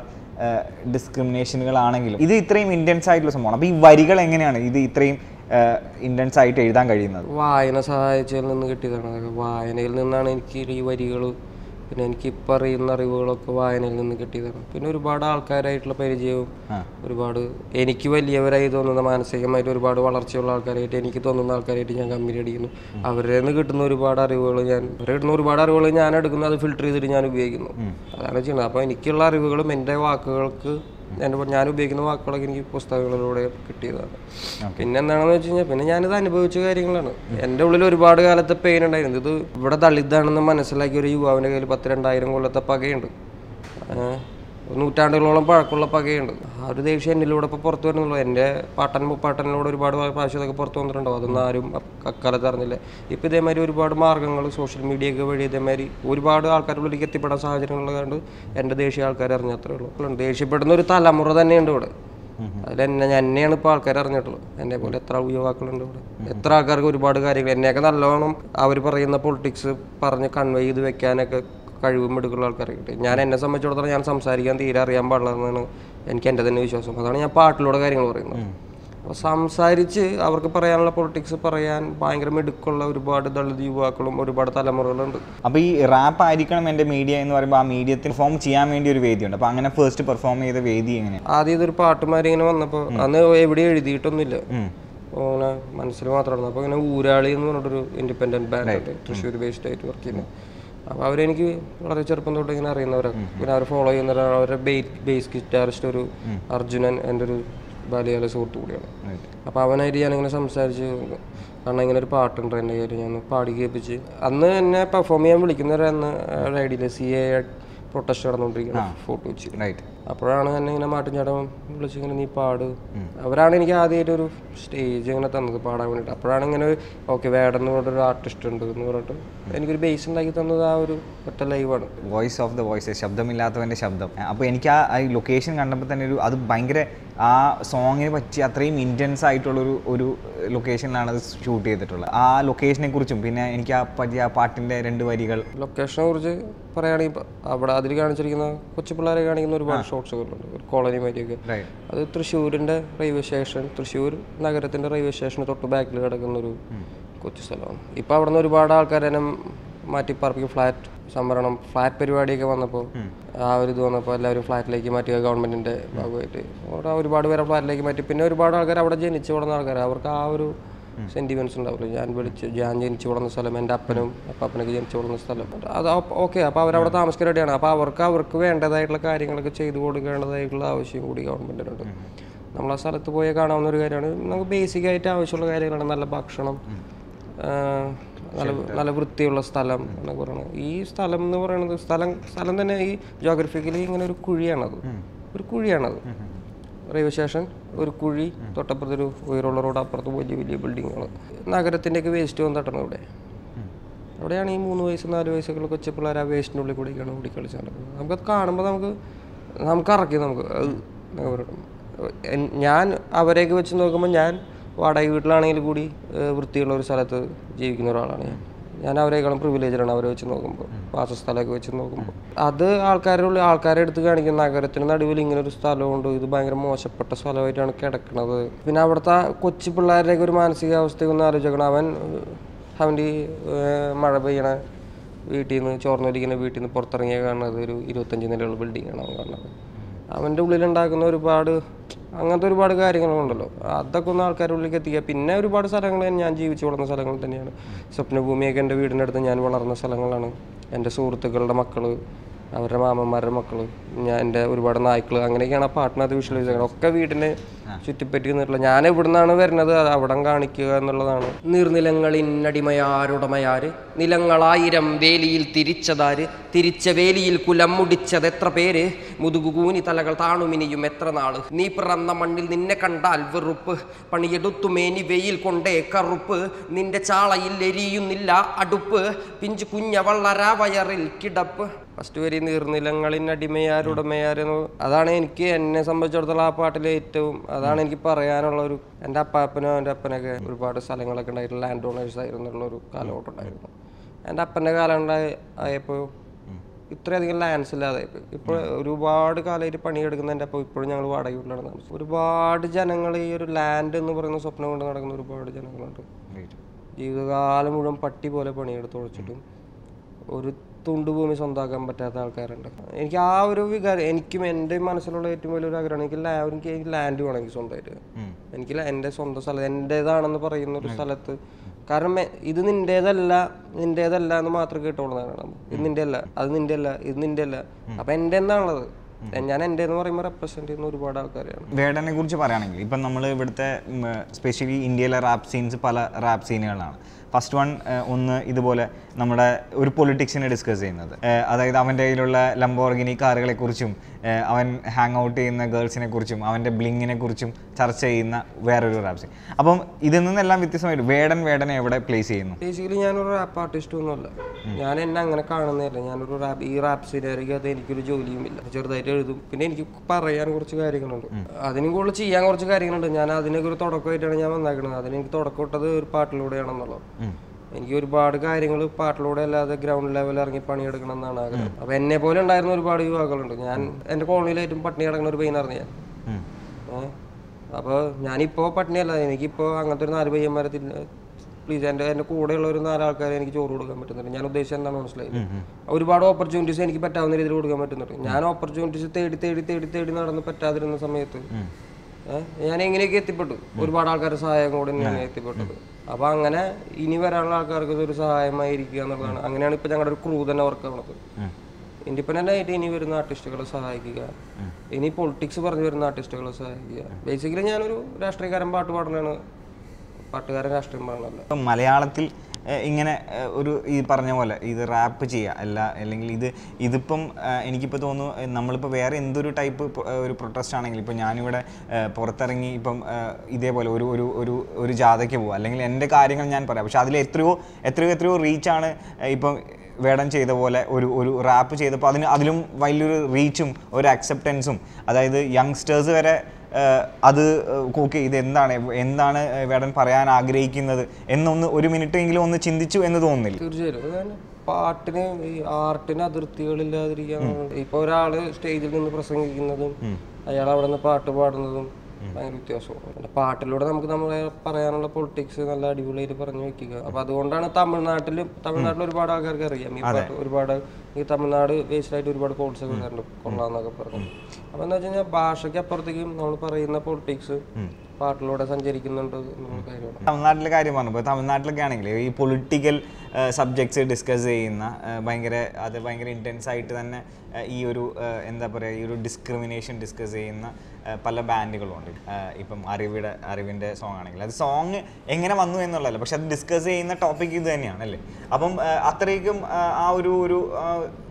ഡിസ്ക്രിമിനേഷനുകളാണെങ്കിലും ഇത് ഇത്രയും ഇൻറ്റൻസ് ആയിട്ടുള്ള സംഭവമാണ് അപ്പോൾ ഈ വരികൾ എങ്ങനെയാണ് ഇത് ഇത്രയും ഇൻറ്റൻസ് ആയിട്ട് എഴുതാൻ കഴിയുന്നത് വായന സഹായിച്ചതിൽ നിന്ന് കിട്ടിയതാണ് അതൊക്കെ വായനയിൽ നിന്നാണ് എനിക്ക് ഈ വരികൾ പിന്നെ എനിക്ക് ഇപ്പം അറിയുന്ന അറിവുകളൊക്കെ വായനയിൽ നിന്ന് കിട്ടിയതാണ് പിന്നെ ഒരുപാട് ആൾക്കാരായിട്ടുള്ള പരിചയവും ആ. ഒരുപാട് എനിക്ക് വലിയവരായി തോന്നുന്ന മാനസികമായിട്ട് ഒരുപാട് വളർച്ചയുള്ള ആൾക്കാരായിട്ട് എനിക്ക് തോന്നുന്ന ആൾക്കാരായിട്ട് ഞാൻ കമ്പനി അടിക്കുന്നു അവരിൽ നിന്ന് കിട്ടുന്ന ഒരുപാട് അറിവുകൾ ഞാൻ അവരെ കിട്ടുന്ന ഒരുപാട് അറിവുകൾ ഞാൻ എടുക്കുന്നു അത് ഫിൽട്ടർ ചെയ്തിട്ട് ഞാൻ ഉപയോഗിക്കുന്നു അതാണ് ചെയ്യുന്നത് അപ്പോൾ എനിക്കുള്ള അറിവുകളും എൻ്റെ വാക്കുകൾക്ക് എൻ്റെ ഞാൻ ഉപയോഗിക്കുന്ന വാക്കുകളൊക്കെ എനിക്ക് പുസ്തകങ്ങളിലൂടെ കിട്ടിയതാണ് പിന്നെ എന്താണെന്ന് വെച്ച് കഴിഞ്ഞാൽ പിന്നെ ഞാനിത് അനുഭവിച്ച കാര്യങ്ങളാണ് എൻ്റെ ഉള്ളിൽ ഒരുപാട് കാലത്തെ പെയിൻ ഉണ്ടായിരുന്നു ഇത് ഇവിടെ ദളിതാണെന്ന് മനസ്സിലാക്കിയ ഒരു യുവാവിൻ്റെ കയ്യിൽ പത്ത് രണ്ടായിരം കൊല്ലത്തെ പകയുണ്ട് ഏഹ് നൂറ്റാണ്ടുകളോളം പഴക്കമുള്ള പകയുണ്ട് ആ ഒരു ദേഷ്യം എന്നിലൂടെ ഇപ്പോൾ പുറത്ത് വരുന്നുള്ളൂ എൻ്റെ പാട്ടൻ മുപ്പാട്ടനിലൂടെ ഒരുപാട് പ്രാവശ്യം ഇതൊക്കെ പുറത്ത് വന്നിട്ടുണ്ടാവും അതൊന്നും ആരും അക്കാലത്ത് അറിഞ്ഞില്ല ഇപ്പോൾ ഇതേമാതിരി ഒരുപാട് മാർഗ്ഗങ്ങൾ സോഷ്യൽ മീഡിയ ഒക്കെ വഴി ഇതേമാതിരി ഒരുപാട് ആൾക്കാരുടെ ഉള്ളിലേക്ക് എത്തിപ്പെടാൻ സാഹചര്യങ്ങളുള്ളതുകൊണ്ട് എൻ്റെ ദേശീയ ആൾക്കാർ അറിഞ്ഞത്രേ ഉള്ളൂ ദേഷ്യപ്പെടുന്ന ഒരു തലമുറ തന്നെയുണ്ട് ഇവിടെ അതിൽ എന്നെ എന്നെയാണ് ഇപ്പോൾ ആൾക്കാർ അറിഞ്ഞിട്ടുള്ളത് എന്നെ പോലെ എത്ര യുവാക്കളുണ്ട് ഇവിടെ എത്ര ആൾക്കാർക്ക് ഒരുപാട് കാര്യങ്ങൾ എന്നെയൊക്കെ നല്ലോണം അവർ പറയുന്ന പൊളിറ്റിക്സ് പറഞ്ഞ് കൺവേ ചെയ്ത് വെക്കാനൊക്കെ കഴിവും എടുക്കുന്ന ആൾക്കാരെ കിട്ടി ഞാൻ എന്നെ സംബന്ധിച്ചിടത്തോളം ഞാൻ സംസാരിക്കാൻ തീരെ അറിയാൻ പാടില്ലെന്നാണ് എനിക്ക് എൻ്റെ തന്നെ വിശ്വാസം അതാണ് ഞാൻ പാട്ടിലൂടെ കാര്യങ്ങൾ പറയുന്നത് അപ്പോൾ സംസാരിച്ച് അവർക്ക് പറയാനുള്ള പൊളിറ്റിക്സ് പറയാൻ ഭയങ്കര മിടുക്കുള്ള ഒരുപാട് ദളിത് യുവാക്കളും ഒരുപാട് തലമുറകളുണ്ട് അപ്പോൾ ഈ റാപ്പ് ആയിരിക്കണം എൻ്റെ മീഡിയ എന്ന് പറയുമ്പോൾ ആ മീഡിയത്തിൽ പെർഫോം ചെയ്യാൻ വേണ്ടി ഒരു വേദിയുണ്ട് അപ്പോൾ അങ്ങനെ ഫസ്റ്റ് പെർഫോം ചെയ്ത വേദി എങ്ങനെയാണ് ആദ്യം ഇതൊരു പാട്ടുമാരി ഇങ്ങനെ വന്നപ്പോൾ അന്ന് എവിടെയും എഴുതിയിട്ടൊന്നുമില്ല അങ്ങനെ മനസ്സിൽ മാത്രമാണ് അപ്പോൾ ഇങ്ങനെ ഊരാളി എന്ന് പറഞ്ഞിട്ടൊരു ഇൻഡിപെൻഡൻറ്റ് ബാൻഡ് ഉണ്ട് തൃശ്ശൂർ ബേസ്ഡ് ആയിട്ട് വർക്ക് ചെയ്യുന്നത് അപ്പോൾ അവരെനിക്ക് വളരെ ചെറുപ്പം തൊട്ട് ഇങ്ങനെ അറിയുന്നവരാണ് പിന്നെ അവർ ഫോളോ ചെയ്യുന്നവരാണ് അവരുടെ ബേസ് ഗിറ്റാറിസ്റ്റ് ഒരു അർജുനൻ എൻ്റെ ഒരു ബാല്യകാല സുഹൃത്തു കൂടിയാണ് അപ്പോൾ അവനായിട്ട് ഞാനിങ്ങനെ സംസാരിച്ച് കാരണം ഇങ്ങനെ ഒരു പാട്ടുണ്ട് എൻ്റെ കയ്യിൽ ഞാൻ പാടി കേൾപ്പിച്ച് അന്ന് എന്നെ പെർഫോം ചെയ്യാൻ വിളിക്കുന്നവരന്ന് ഐഡിയിൽ സി എ പ്രൊട്ടസ്റ്റ് നടന്നുകൊണ്ടിരിക്കുന്ന ഫോട്ടോ വെച്ച് റൈറ്റ് അപ്പോഴാണ് എന്നെ ഇങ്ങനെ മാട്ടിൻചാട്ടം വിളിച്ച് ഇങ്ങനെ നീ പാട് അവരാണ് എനിക്ക് ആദ്യമായിട്ട് ഒരു സ്റ്റേജ് ഇങ്ങനെ തന്നത് പാടാൻ വേണ്ടിയിട്ട് അപ്പോഴാണ് ഇങ്ങനെ ഓക്കെ വേടൻ എന്ന് പറഞ്ഞിട്ടൊരു ആർട്ടിസ്റ്റ് ഉണ്ട് എന്ന് പറഞ്ഞിട്ട് എനിക്കൊരു ബേസ് ഉണ്ടാക്കി തന്നത് ആ ഒരു ഒറ്റ ലൈവാണ് വോയിസ് ഓഫ് ദ വോയിസസ് ശബ്ദമില്ലാത്തവൻ്റെ ശബ്ദം അപ്പോൾ എനിക്ക് ആ ഈ ലൊക്കേഷൻ കണ്ടപ്പോൾ തന്നെ ഒരു അത് ഭയങ്കര ആ സോങ്ങിന് പറ്റി അത്രയും ഇൻറ്റൻസ് ആയിട്ടുള്ളൊരു ഒരു ലൊക്കേഷനിലാണ് അത് ഷൂട്ട് ചെയ്തിട്ടുള്ളത് ആ ലൊക്കേഷനെ കുറിച്ചും പിന്നെ എനിക്ക് ആ പറ്റിയ ആ പാട്ടിൻ്റെ രണ്ട് വരികൾ ലൊക്കേഷനെ കുറിച്ച് പറയുകയാണെങ്കിൽ ഇപ്പം അവിടെ അതിൽ കാണിച്ചിരിക്കുന്ന കൊച്ചു പിള്ളേരെ കാണിക്കുന്ന ഒരുപാട് ഷോട്ട്സുകളുണ്ട് ഒരു കോളനി മാതിരിയൊക്കെ റൈറ്റ് അത് തൃശ്ശൂരിൻ്റെ റെയിൽവേ സ്റ്റേഷൻ തൃശ്ശൂർ നഗരത്തിൻ്റെ റെയിൽവേ സ്റ്റേഷന് തൊട്ട് ബാക്കിൽ കിടക്കുന്ന ഒരു കൊച്ചു സ്ഥലമാണ് ഇപ്പോൾ അവിടെ നിന്ന് ഒരുപാട് ആൾക്കാർ തന്നെ മാറ്റിപ്പാർപ്പിക്കും ഫ്ലാറ്റ് സംവരണം ഫ്ലാറ്റ് പരിപാടിയൊക്കെ വന്നപ്പോൾ ആ ഒരു ഇത് വന്നപ്പോൾ എല്ലാവരും ഫ്ലാറ്റിലേക്ക് മാറ്റുക ഗവൺമെൻറ്റിൻ്റെ ഭാഗമായിട്ട് അവിടെ ഒരുപാട് പേരെ ഫ്ലാറ്റിലേക്ക് മാറ്റി പിന്നെ ഒരുപാട് ആൾക്കാർ അവിടെ ജനിച്ചു വളർന്ന ആൾക്കാർ അവർക്ക് ആ ഒരു സെൻറ്റിമെൻറ്റ്സ് ഉണ്ടാവില്ല ഞാൻ വിളിച്ച് ഞാൻ ജനിച്ചു വളർന്ന സ്ഥലം എൻ്റെ അപ്പനും അപ്പാപ്പനൊക്കെ ജനിച്ചു വളർന്ന സ്ഥലം അത് ഓക്കെ അപ്പോൾ അവരവിടെ താമസിക്കാൻ റെഡിയാണ് അപ്പോൾ അവർക്ക് അവർക്ക് വേണ്ടതായിട്ടുള്ള കാര്യങ്ങളൊക്കെ ചെയ്തു കൊടുക്കേണ്ടതായിട്ടുള്ള ആവശ്യം കൂടി ഗവൺമെൻറ്റിനുണ്ട് നമ്മൾ ആ സ്ഥലത്ത് പോയി കാണാവുന്ന ഒരു കാര്യമാണ് നമുക്ക് ബേസിക് ആയിട്ട് ആവശ്യമുള്ള കാര്യങ്ങളാണ് നല്ല ഭക്ഷണം ആ, നല്ല നല്ല വൃത്തിയുള്ള സ്ഥലം എന്നൊക്കെ പറയുന്നത് ഈ സ്ഥലം എന്ന് പറയുന്നത് സ്ഥലം സ്ഥലം തന്നെ ഈ ജോഗ്രഫിക്കലി ഇങ്ങനെ ഒരു കുഴിയാണത് ഒരു കുഴിയാണത് റെയിൽവേ സ്റ്റേഷൻ ഒരു കുഴി തൊട്ടപ്പുറത്ത് ഒരു ഉയരമുള്ള റോഡ് അപ്പുറത്ത് വലിയ വലിയ ബിൽഡിങ്ങുകൾ നഗരത്തിൻ്റെയൊക്കെ വേസ്റ്റ് വന്ന് തട്ടണം ഇവിടെ അവിടെയാണ് ഈ മൂന്ന് വയസ്സ് നാല് വയസ്സൊക്കെ കൊച്ചു പിള്ളേർ ആ വേസ്റ്റിൻ്റെ ഉള്ളിൽ കൂടിയൊക്കെയാണ് ഓടി കളിച്ച് നടക്കുന്നത് നമുക്കത് കാണുമ്പോൾ നമുക്ക് നമുക്ക് ഇറക്കി നമുക്ക് അത് ഞാൻ പറയട്ടെ. എൻ- ഞാൻ അവരെയൊക്കെ വെച്ച് നോക്കുമ്പോൾ ഞാൻ വാടക വീട്ടിലാണെങ്കിൽ കൂടി ഏഹ്, വൃത്തിയുള്ള ഒരു സ്ഥലത്ത് ജീവിക്കുന്ന ഒരാളാണ് ഞാൻ ഞാൻ അവരെക്കാളും പ്രിവിലേജാണ് അവരെ വെച്ച് നോക്കുമ്പോൾ വാസസ്ഥലമൊക്കെ വെച്ച് നോക്കുമ്പോൾ അത് ആൾക്കാരുടെ ഉള്ളിൽ ആൾക്കാരെ എടുത്ത് കാണിക്കുന്ന നഗരത്തിന് നടുവിൽ ഇങ്ങനെ ഒരു സ്ഥലമുണ്ട് ഇത് ഭയങ്കര മോശപ്പെട്ട സ്ഥലമായിട്ടാണ് കിടക്കുന്നത് പിന്നെ അവിടുത്തെ കൊച്ചു പിള്ളേരുടെയൊക്കെ ഒരു മാനസികാവസ്ഥയൊക്കെ ഒന്ന് ആലോചിക്കണം അവൻ അവൻ്റെ ഈ ഏഹ്, മഴ പെയ്യണ വീട്ടിൽ നിന്ന് ചോർന്നൊലിക്കുന്ന വീട്ടിൽ നിന്ന് പുറത്തിറങ്ങിയ കാണുന്നത് ഒരു ഇരുപത്തഞ്ച് നിലയുള്ള ബിൽഡിങ്ങാണ് അവൻ കാണുന്നത് അവൻ്റെ ഉള്ളിലുണ്ടാക്കുന്ന ഒരുപാട് അങ്ങനത്തെ ഒരുപാട് കാര്യങ്ങളുണ്ടല്ലോ അതൊക്കെ ഒന്ന് ആൾക്കാരുടെ ഉള്ളിലേക്ക് എത്തിക്കുക പിന്നെ ഒരുപാട് സ്ഥലങ്ങൾ ഞാൻ ജീവിച്ചു വളർന്ന സ്ഥലങ്ങൾ തന്നെയാണ് സ്വപ്നഭൂമിയൊക്കെ എൻ്റെ വീടിൻ്റെ അടുത്ത് ഞാൻ വളർന്ന സ്ഥലങ്ങളാണ് എൻ്റെ സുഹൃത്തുക്കളുടെ മക്കൾ അവരുടെ മാമന്മാരുടെ മക്കൾ ഞാൻ എൻ്റെ ഒരുപാട് നായ്ക്കൾ അങ്ങനെയൊക്കെയാണ് ആ പാട്ടിനകത്ത് വിഷ്വലൈസ് ചെയ്യുന്നത് ഒക്കെ വീടിനെ ചുറ്റിപ്പറ്റി നിന്നിട്ടുള്ള ഞാൻ എവിടെ നിന്നാണ് വരുന്നത് അത് അവിടം കാണിക്കുക എന്നുള്ളതാണ് നീർനിലങ്ങളിന്നടിമയാരുടമയാര് നിലങ്ങളായിരം വേലിയിൽ തിരിച്ചതാര് തിരിച്ച വേലിയിൽ കുലം മുടിച്ചത് എത്ര പേര് മുതുകുകൂനി തലകൾ താണുമിനിയും എത്ര നാള് നീ പിറന്ന മണ്ണിൽ നിന്നെ കണ്ടാൽ വെറുപ്പ് പണിയെടുത്തു മേനി വെയിൽ കൊണ്ടേ കറുപ്പ് നിന്റെ ചാളയിൽ എരിയുന്നില്ല അടുപ്പ് പിഞ്ചു കുഞ്ഞ വള്ളരാ വയറിൽ കിടപ്പ് ഫസ്റ്റ് വരി നീർനിലങ്ങളിൽ അടിമയാരുടമയാരെന്ന് അതാണ് എനിക്ക് എന്നെ സംബന്ധിച്ചിടത്തോളം ആ പാട്ടിലെ ഏറ്റവും അതാണ് എനിക്ക് പറയാനുള്ള ഒരു എൻ്റെ അപ്പാപ്പനും എൻ്റെ അപ്പനൊക്കെ ഒരുപാട് സ്ഥലങ്ങളൊക്കെ ഉണ്ടായിട്ട് ലാൻഡ് ഓണേഴ്സ് ആയിരുന്നുള്ള ഒരു കാലഘട്ടം ഉണ്ടായിരുന്നു എൻ്റെ അപ്പൻ്റെ കാലം ഉണ്ടായി ആയപ്പോൾ ഇത്രയധികം ലാൻഡ്സ് ഇല്ലാതെ ഇപ്പോൾ ഒരുപാട് കാലമായിട്ട് പണിയെടുക്കുന്ന എൻ്റെ അപ്പോൾ ഇപ്പോഴും ഞങ്ങൾ വാടക വീട്ടിലാണ് താമസം ഒരുപാട് ജനങ്ങൾ ഈ ഒരു ലാൻഡ് എന്ന് പറയുന്ന സ്വപ്നം കൊണ്ട് നടക്കുന്ന ഒരുപാട് ജനങ്ങളുണ്ട് ജീവിതകാലം മുഴുവൻ പട്ടി പോലെ പണിയെടുത്ത് ഉழைച്ചിട്ടും ഒരു തുണ്ട് ഭൂമി സ്വന്തമാക്കാൻ പറ്റാത്ത ആൾക്കാരുണ്ട് എനിക്ക് ആ ഒരു വികാരം എനിക്കും എൻ്റെ മനസ്സിലുള്ള ഏറ്റവും വലിയൊരു ആഗ്രഹമാണ് എനിക്ക് ലാ- എനിക്ക് എനിക്ക് ലാൻഡ് വേണം എനിക്ക് സ്വന്തമായിട്ട് എനിക്ക് ല- എൻ്റെ സ്വന്തം സ്ഥലം എൻ്റേതാണെന്ന് പറയുന്ന ഒരു സ്ഥലത്ത് കാരണം എ- ഇത് നിൻ്റേതല്ല നിൻ്റേതല്ല എന്ന് മാത്രം കേട്ടോളുന്നതാണ് ഇത് നിൻ്റെ അല്ല അത് നിൻ്റെ അല്ല ഇത് നിൻ്റെ അല്ല അപ്പം എൻ്റെ എന്താണുള്ളത് ഞാൻ എൻ്റെ എന്ന് പറയുമ്പോൾ റെപ്രസെൻറ്റ് ചെയ്യുന്ന ഒരുപാട് ആൾക്കാരെയാണ് വേടനെ കുറിച്ച് പറയുകയാണെങ്കിൽ ഇപ്പം നമ്മൾ ഇവിടുത്തെ സ്പെഷ്യലി ഇന്ത്യയിലെ റാപ്പ് സീൻസ് പല റാപ്പ് സീനുകളാണ് ഫസ്റ്റ് വൺ ഒന്ന് ഇതുപോലെ നമ്മുടെ ഒരു പൊളിറ്റിക്സിനെ ഡിസ്കസ് ചെയ്യുന്നത് ഏഹ് അതായത് അവൻ്റെ കയ്യിലുള്ള ലംബോർഗിനി കാറുകളെക്കുറിച്ചും ഏഹ് അവൻ ഹാങ് ഔട്ട് ചെയ്യുന്ന ഗേൾസിനെ കുറിച്ചും അവൻ്റെ ബ്ലിങ്ങിനെ കുറിച്ചും ചർച്ച ചെയ്യുന്ന വേറൊരു റാപ്പ് സീൻ അപ്പം ഇതിൽ നിന്നെല്ലാം വ്യത്യസ്തമായിട്ട് വേടൻ വേടനെ എവിടെ പ്ലേസ് ചെയ്യുന്നു ബേസിക്കലി ഞാനൊരു റാപ്പ് ആർട്ടിസ്റ്റ് ഒന്നുമല്ല ഞാൻ എന്നെ അങ്ങനെ കാണുന്നില്ല ഞാനൊരു റാപ്പ് ഈ റാപ്പ് സിനിമയ്ക്കകത്ത് എനിക്കൊരു ജോലിയും ഇല്ല ചെറുതായിട്ട് എഴുതും പിന്നെ എനിക്ക് പറയാൻ കുറച്ച് കാര്യങ്ങളുണ്ട് അതിനും കൂടുതൽ ചെയ്യാൻ കുറച്ച് കാര്യങ്ങളുണ്ട് ഞാൻ അതിനൊക്കെ ഒരു തുടക്കമായിട്ടാണ് ഞാൻ വന്നേക്കുന്നത് അതിന് എനിക്ക് തുടക്കം ഇട്ടത് ഒരു പാട്ടിലൂടെയാണെന്നുള്ളത് എനിക്ക് ഒരുപാട് കാര്യങ്ങൾ പാട്ടിലൂടെ അല്ലാതെ ഗ്രൗണ്ട് ലെവലിൽ ഇറങ്ങി പണിയെടുക്കണം എന്നാണ് ആഗ്രഹം അപ്പൊ എന്നെ പോലെ ഉണ്ടായിരുന്ന ഒരുപാട് യുവാക്കളുണ്ട് ഞാൻ എൻ്റെ കോളനിയിൽ ഏറ്റവും പട്ടിണി കിടക്കുന്ന ഒരു പയ്യനായിരുന്നു ഞാൻ ഉം. ഏഹ് അപ്പോൾ ഞാനിപ്പോൾ പട്ടിണിയല്ല എനിക്കിപ്പോൾ അങ്ങനത്തെ ഒരു നാല് പയ്യന്മാരെ പ്ലീസ് എൻ്റെ എൻ്റെ കൂടെയുള്ള ഒരു നാലാൾക്കാരെ എനിക്ക് ചോറ് കൊടുക്കാൻ പറ്റുന്നുണ്ട് ഞാൻ ഉദ്ദേശിച്ചത് എന്താണ് മനസ്സിലായത് ഒരുപാട് ഓപ്പർച്യൂണിറ്റീസ് എനിക്ക് പറ്റാവുന്ന രീതിയിൽ കൊടുക്കാൻ പറ്റുന്നുണ്ട് ഞാൻ ഓപ്പർച്യൂണിറ്റീസ് തേടി തേടി തേടി തേടി നടന്ന് പറ്റാതിരുന്ന സമയത്ത് ഏഹ് ഞാൻ എങ്ങനെയൊക്കെ എത്തിപ്പെട്ടു ഒരുപാട് ആൾക്കാരുടെ സഹായം കൂടെ ഞാൻ എത്തിപ്പെട്ടത് അപ്പോൾ അങ്ങനെ ഇനി വരാനുള്ള ആൾക്കാർക്ക് ഇതൊരു സഹായമായിരിക്കുക എന്നുള്ളതാണ് അങ്ങനെയാണ് ഇപ്പോൾ ഞങ്ങളുടെ ഒരു ക്രൂ തന്നെ വർക്ക് ആവുന്നത് ഇൻഡിപെൻഡൻ്റ് ആയിട്ട് ഇനി വരുന്ന ആർട്ടിസ്റ്റുകളെ സഹായിക്കുക ഇനി പൊളിറ്റിക്സ് പറഞ്ഞു വരുന്ന ആർട്ടിസ്റ്റുകളെ സഹായിക്കുക ബേസിക്കലി ഞാനൊരു രാഷ്ട്രീയക്കാരൻ പാട്ട് പാടുന്നതാണ് പാട്ടുകാരൻ രാഷ്ട്രീയം പാടുന്നതല്ല ഇപ്പം മലയാളത്തിൽ ഏഹ്, ഇങ്ങനെ ഏഹ്, ഒരു ഈ പറഞ്ഞ പോലെ ഇത് റാപ്പ് ചെയ്യുക അല്ല അല്ലെങ്കിൽ ഇത് ഇതിപ്പം ഏഹ്, എനിക്കിപ്പോൾ തോന്നുന്നു ഏഹ്, നമ്മളിപ്പോൾ വേറെ എന്തൊരു ടൈപ്പ് ഒരു പ്രൊട്ടസ്റ്റ് ആണെങ്കിൽ ഇപ്പോൾ ഞാനിവിടെ ഏഹ്, പുറത്തിറങ്ങി ഇപ്പം ഏഹ്, ഇതേപോലെ ഒരു ഒരു ഒരു ഒരു ജാഥയ്ക്ക് പോകുക അല്ലെങ്കിൽ എൻ്റെ കാര്യങ്ങൾ ഞാൻ പറയാം പക്ഷെ അതിൽ എത്രയോ എത്രയോ എത്രയോ റീച്ചാണ് ഇപ്പം വേടൻ ചെയ്ത പോലെ ഒരു ഒരു റാപ്പ് ചെയ്തപ്പോൾ അതിന് അതിലും വലിയൊരു റീച്ചും ഒരു അക്സെപ്റ്റൻസും അതായത് യങ്സ്റ്റേഴ്സ് വരെ ഏഹ് അത് ഓക്കെ ഇത് എന്താണ് എന്താണ് വേടൻ പറയാൻ ആഗ്രഹിക്കുന്നത് എന്നൊന്ന് ഒരു മിനിറ്റ് എങ്കിലും ഒന്ന് ചിന്തിച്ചു എന്ന് തോന്നുന്നില്ല തീർച്ചയായും അത് തന്നെ പാട്ടിന് ഈ ആർട്ടിന് അതിർത്തികളില്ലാതിരിക്കാൻ ഇപ്പൊ ഒരാള് സ്റ്റേജിൽ നിന്ന് പ്രസംഗിക്കുന്നതും അയാൾ അവിടെ നിന്ന് പാട്ട് പാടുന്നതും ഭയങ്കര വ്യത്യാസമാണ് പിന്നെ പാട്ടിലൂടെ നമുക്ക് നമ്മളെ പറയാനുള്ള പൊളിറ്റിക്സ് നല്ല അടിപൊളിയായിട്ട് പറഞ്ഞു വെക്കുക അപ്പൊ അതുകൊണ്ടാണ് തമിഴ്നാട്ടിലും തമിഴ്നാട്ടിൽ ഒരുപാട് ആൾക്കാർക്ക് അറിയാം ഈ പാട്ട് ഒരുപാട് ഈ തമിഴ്നാട് ബേസ്ഡ് ആയിട്ട് ഒരുപാട് കോൾസ് ഒക്കെ വരാറുണ്ട് കൊള്ളാന്നൊക്കെ പറഞ്ഞു അപ്പൊ എന്താ വെച്ച് കഴിഞ്ഞാൽ ഭാഷയ്ക്ക് അപ്പുറത്തേക്കും നമ്മൾ പറയുന്ന പൊളിറ്റിക്സ് പാട്ടിലൂടെ സഞ്ചരിക്കുന്നുണ്ട് എന്നുള്ള കാര്യമാണ് തമിഴ്നാട്ടിലെ കാര്യം പറഞ്ഞപ്പോൾ തമിഴ്നാട്ടിലൊക്കെ ആണെങ്കിൽ ഈ പൊളിറ്റിക്കൽ സബ്ജക്ട്സ് ഡിസ്കസ് ചെയ്യുന്ന ഏഹ് ഭയങ്കര അത് ഭയങ്കര ഇൻറ്റൻസ് ആയിട്ട് തന്നെ ഏഹ് ഈ ഒരു ഏഹ് എന്താ പറയുക ഈ ഒരു ഡിസ്ക്രിമിനേഷൻ ഡിസ്കസ് ചെയ്യുന്ന ഏഹ് പല ബാൻഡുകളുണ്ട് ഏഹ് ഇപ്പം അറിവിടെ അറിവിൻ്റെ സോങ് ആണെങ്കിൽ അത് സോങ് എങ്ങനെ വന്നു എന്നുള്ളതല്ല പക്ഷെ അത് ഡിസ്കസ് ചെയ്യുന്ന ടോപ്പിക് ഇത് തന്നെയാണ് അല്ലേ അപ്പം ഏഹ് അത്രയ്ക്കും ഏഹ് ആ ഒരു ഒരു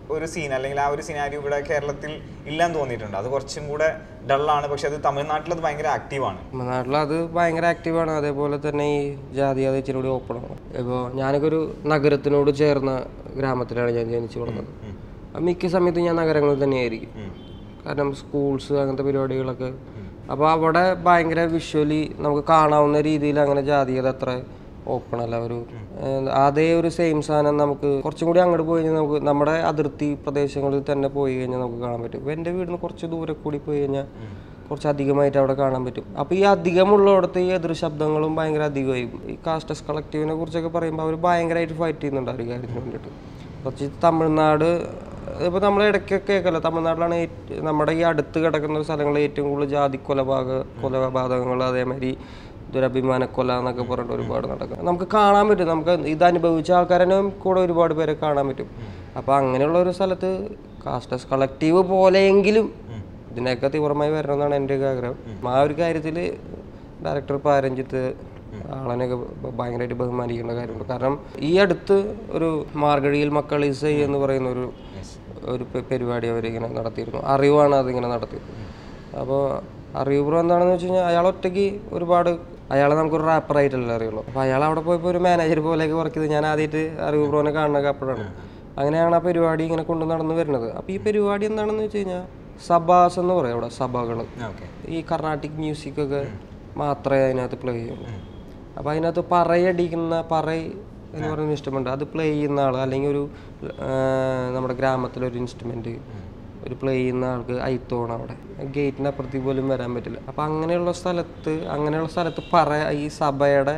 ഒരു സീൻ അല്ലെങ്കിൽ ആ ഒരു സിനാരി ഇവിടെ കേരളത്തിൽ ഇല്ലാന്ന് തോന്നിയിട്ടുണ്ട് അത് കുറച്ചും കൂടെ ഡള്ളാണ് പക്ഷെ അത് തമിഴ്നാട്ടിൽ അത് ഭയങ്കര ആക്റ്റീവാണ് നമ്മുടെ നാട്ടിൽ അത് ഭയങ്കര ആക്റ്റീവാണ് അതേപോലെ തന്നെ ഈ ജാതി അത് ഇച്ചിരി കൂടി ഓപ്പൺ ആണ് ഇപ്പോൾ ഞാനൊക്കെ ഒരു നഗരത്തിനോട് ചേർന്ന ഗ്രാമത്തിലാണ് ഞാൻ ജനിച്ചു വളർന്നത് അപ്പോൾ മിക്ക സമയത്തും ഞാൻ നഗരങ്ങളിൽ തന്നെയായിരിക്കും കാരണം സ്കൂൾസ് അങ്ങനത്തെ പരിപാടികളൊക്കെ അപ്പോൾ അവിടെ ഭയങ്കര വിഷ്വലി നമുക്ക് കാണാവുന്ന രീതിയിൽ അങ്ങനെ ജാതീയത അത്ര ഓപ്പൺ അല്ല ഒരു ഏഹ്, അതേ ഒരു സെയിം സാധനം നമുക്ക് കുറച്ചും കൂടി അങ്ങോട്ട് പോയി കഴിഞ്ഞാൽ നമുക്ക് നമ്മുടെ അതിർത്തി പ്രദേശങ്ങളിൽ തന്നെ പോയി കഴിഞ്ഞാൽ നമുക്ക് കാണാൻ പറ്റും ഇപ്പോൾ എൻ്റെ വീടിന് കുറച്ച് ദൂരെ കൂടി പോയി കഴിഞ്ഞാൽ കുറച്ച് അധികമായിട്ട് അവിടെ കാണാൻ പറ്റും അപ്പോൾ ഈ അധികമുള്ളിടത്ത് ഈ എതിർ ശബ്ദങ്ങളും ഭയങ്കര അധികമായി ഈ കാസ്റ്റസ് കളക്റ്റീവിനെ കുറിച്ചൊക്കെ പറയുമ്പോൾ അവർ ഭയങ്കരമായിട്ട് ഫൈറ്റ് ചെയ്യുന്നുണ്ട് ആ ഒരു കാര്യത്തിന് വേണ്ടിയിട്ട് പ്രത്യേകിച്ച് തമിഴ്നാട് ഇപ്പോൾ നമ്മൾ ഇടയ്ക്കൊക്കെ കേൾക്കല്ലോ തമിഴ്നാട്ടിലാണ് ഏറ്റ- നമ്മുടെ ഈ അടുത്ത് കിടക്കുന്ന സ്ഥലങ്ങളിൽ ഏറ്റവും കൂടുതൽ ജാതി കൊലപാതക കൊലപാതകങ്ങൾ അതേമാതിരി ദുരഭിമാന കൊല എന്നൊക്കെ പറഞ്ഞിട്ട് ഒരുപാട് നടക്കും നമുക്ക് കാണാൻ പറ്റും നമുക്ക് ഇത് അനുഭവിച്ച ആൾക്കാരെ കൂടെ ഒരുപാട് പേരെ കാണാൻ പറ്റും അപ്പോൾ അങ്ങനെയുള്ള ഒരു സ്ഥലത്ത് കാസ്റ്റസ് കളക്റ്റീവ് പോലെയെങ്കിലും ഇതിനൊക്കെ തീവ്രമായി വരണമെന്നാണ് എൻ്റെ ഒക്കെ ആഗ്രഹം ആ ഒരു കാര്യത്തിൽ ഡയറക്ടർ പാരഞ്ജിത്ത് ആളനെയൊക്കെ ഭ- ഭയങ്കരമായിട്ട് ബഹുമാനിക്കേണ്ട കാര്യമുണ്ട് കാരണം ഈ അടുത്ത് ഒരു മാർഗഴിയിൽ മക്കൾ ഇസൈ എന്ന് പറയുന്ന ഒരു ഒരു പെ- പരിപാടി അവരിങ്ങനെ നടത്തിയിരുന്നു അറിവാണ് അതിങ്ങനെ നടത്തിയത് അപ്പോൾ അറിവ് ബ്രോ എന്താണെന്ന് വെച്ച് കഴിഞ്ഞാൽ അയാൾ ഒറ്റയ്ക്ക് ഒരുപാട് അയാളെ നമുക്കൊരു റാപ്പറായിട്ടല്ലേ അറിയുള്ളൂ അപ്പോൾ അയാൾ അവിടെ പോയപ്പോൾ ഒരു മാനേജർ പോലെയൊക്കെ വർക്ക് ചെയ്ത് ഞാൻ ആദ്യമായിട്ട് അറിവ് ബ്രോനെ കാണുന്നത് അപ്പോഴാണ് അങ്ങനെയാണ് ആ പരിപാടി ഇങ്ങനെ കൊണ്ട് നടന്നു വരുന്നത് അപ്പോൾ ഈ പരിപാടി എന്താണെന്ന് വെച്ച് കഴിഞ്ഞാൽ സഭാസ് എന്ന് പറയും അവിടെ സഭകൾ ഓക്കെ ഈ കർണാട്ടിക് മ്യൂസിക്കൊക്കെ മാത്രമേ അതിനകത്ത് പ്ലേ ചെയ്യുള്ളൂ അപ്പോൾ അതിനകത്ത് പറയടിക്കുന്ന പറയ് എന്ന് പറയുന്ന ഇൻസ്ട്രുമെൻ്റ് അത് പ്ലേ ചെയ്യുന്ന ആൾ അല്ലെങ്കിൽ ഒരു ആ, നമ്മുടെ ഗ്രാമത്തിലൊരു ഇൻസ്ട്രുമെൻ്റ് ഒരു പ്ലേ ചെയ്യുന്ന ആൾക്ക് അയിത്തോണം അവിടെ ഗേറ്റിന് അപ്പുറത്തേക്ക് പോലും വരാൻ പറ്റില്ല അപ്പോൾ അങ്ങനെയുള്ള സ്ഥലത്ത് അങ്ങനെയുള്ള സ്ഥലത്ത് പറ ഈ സഭയുടെ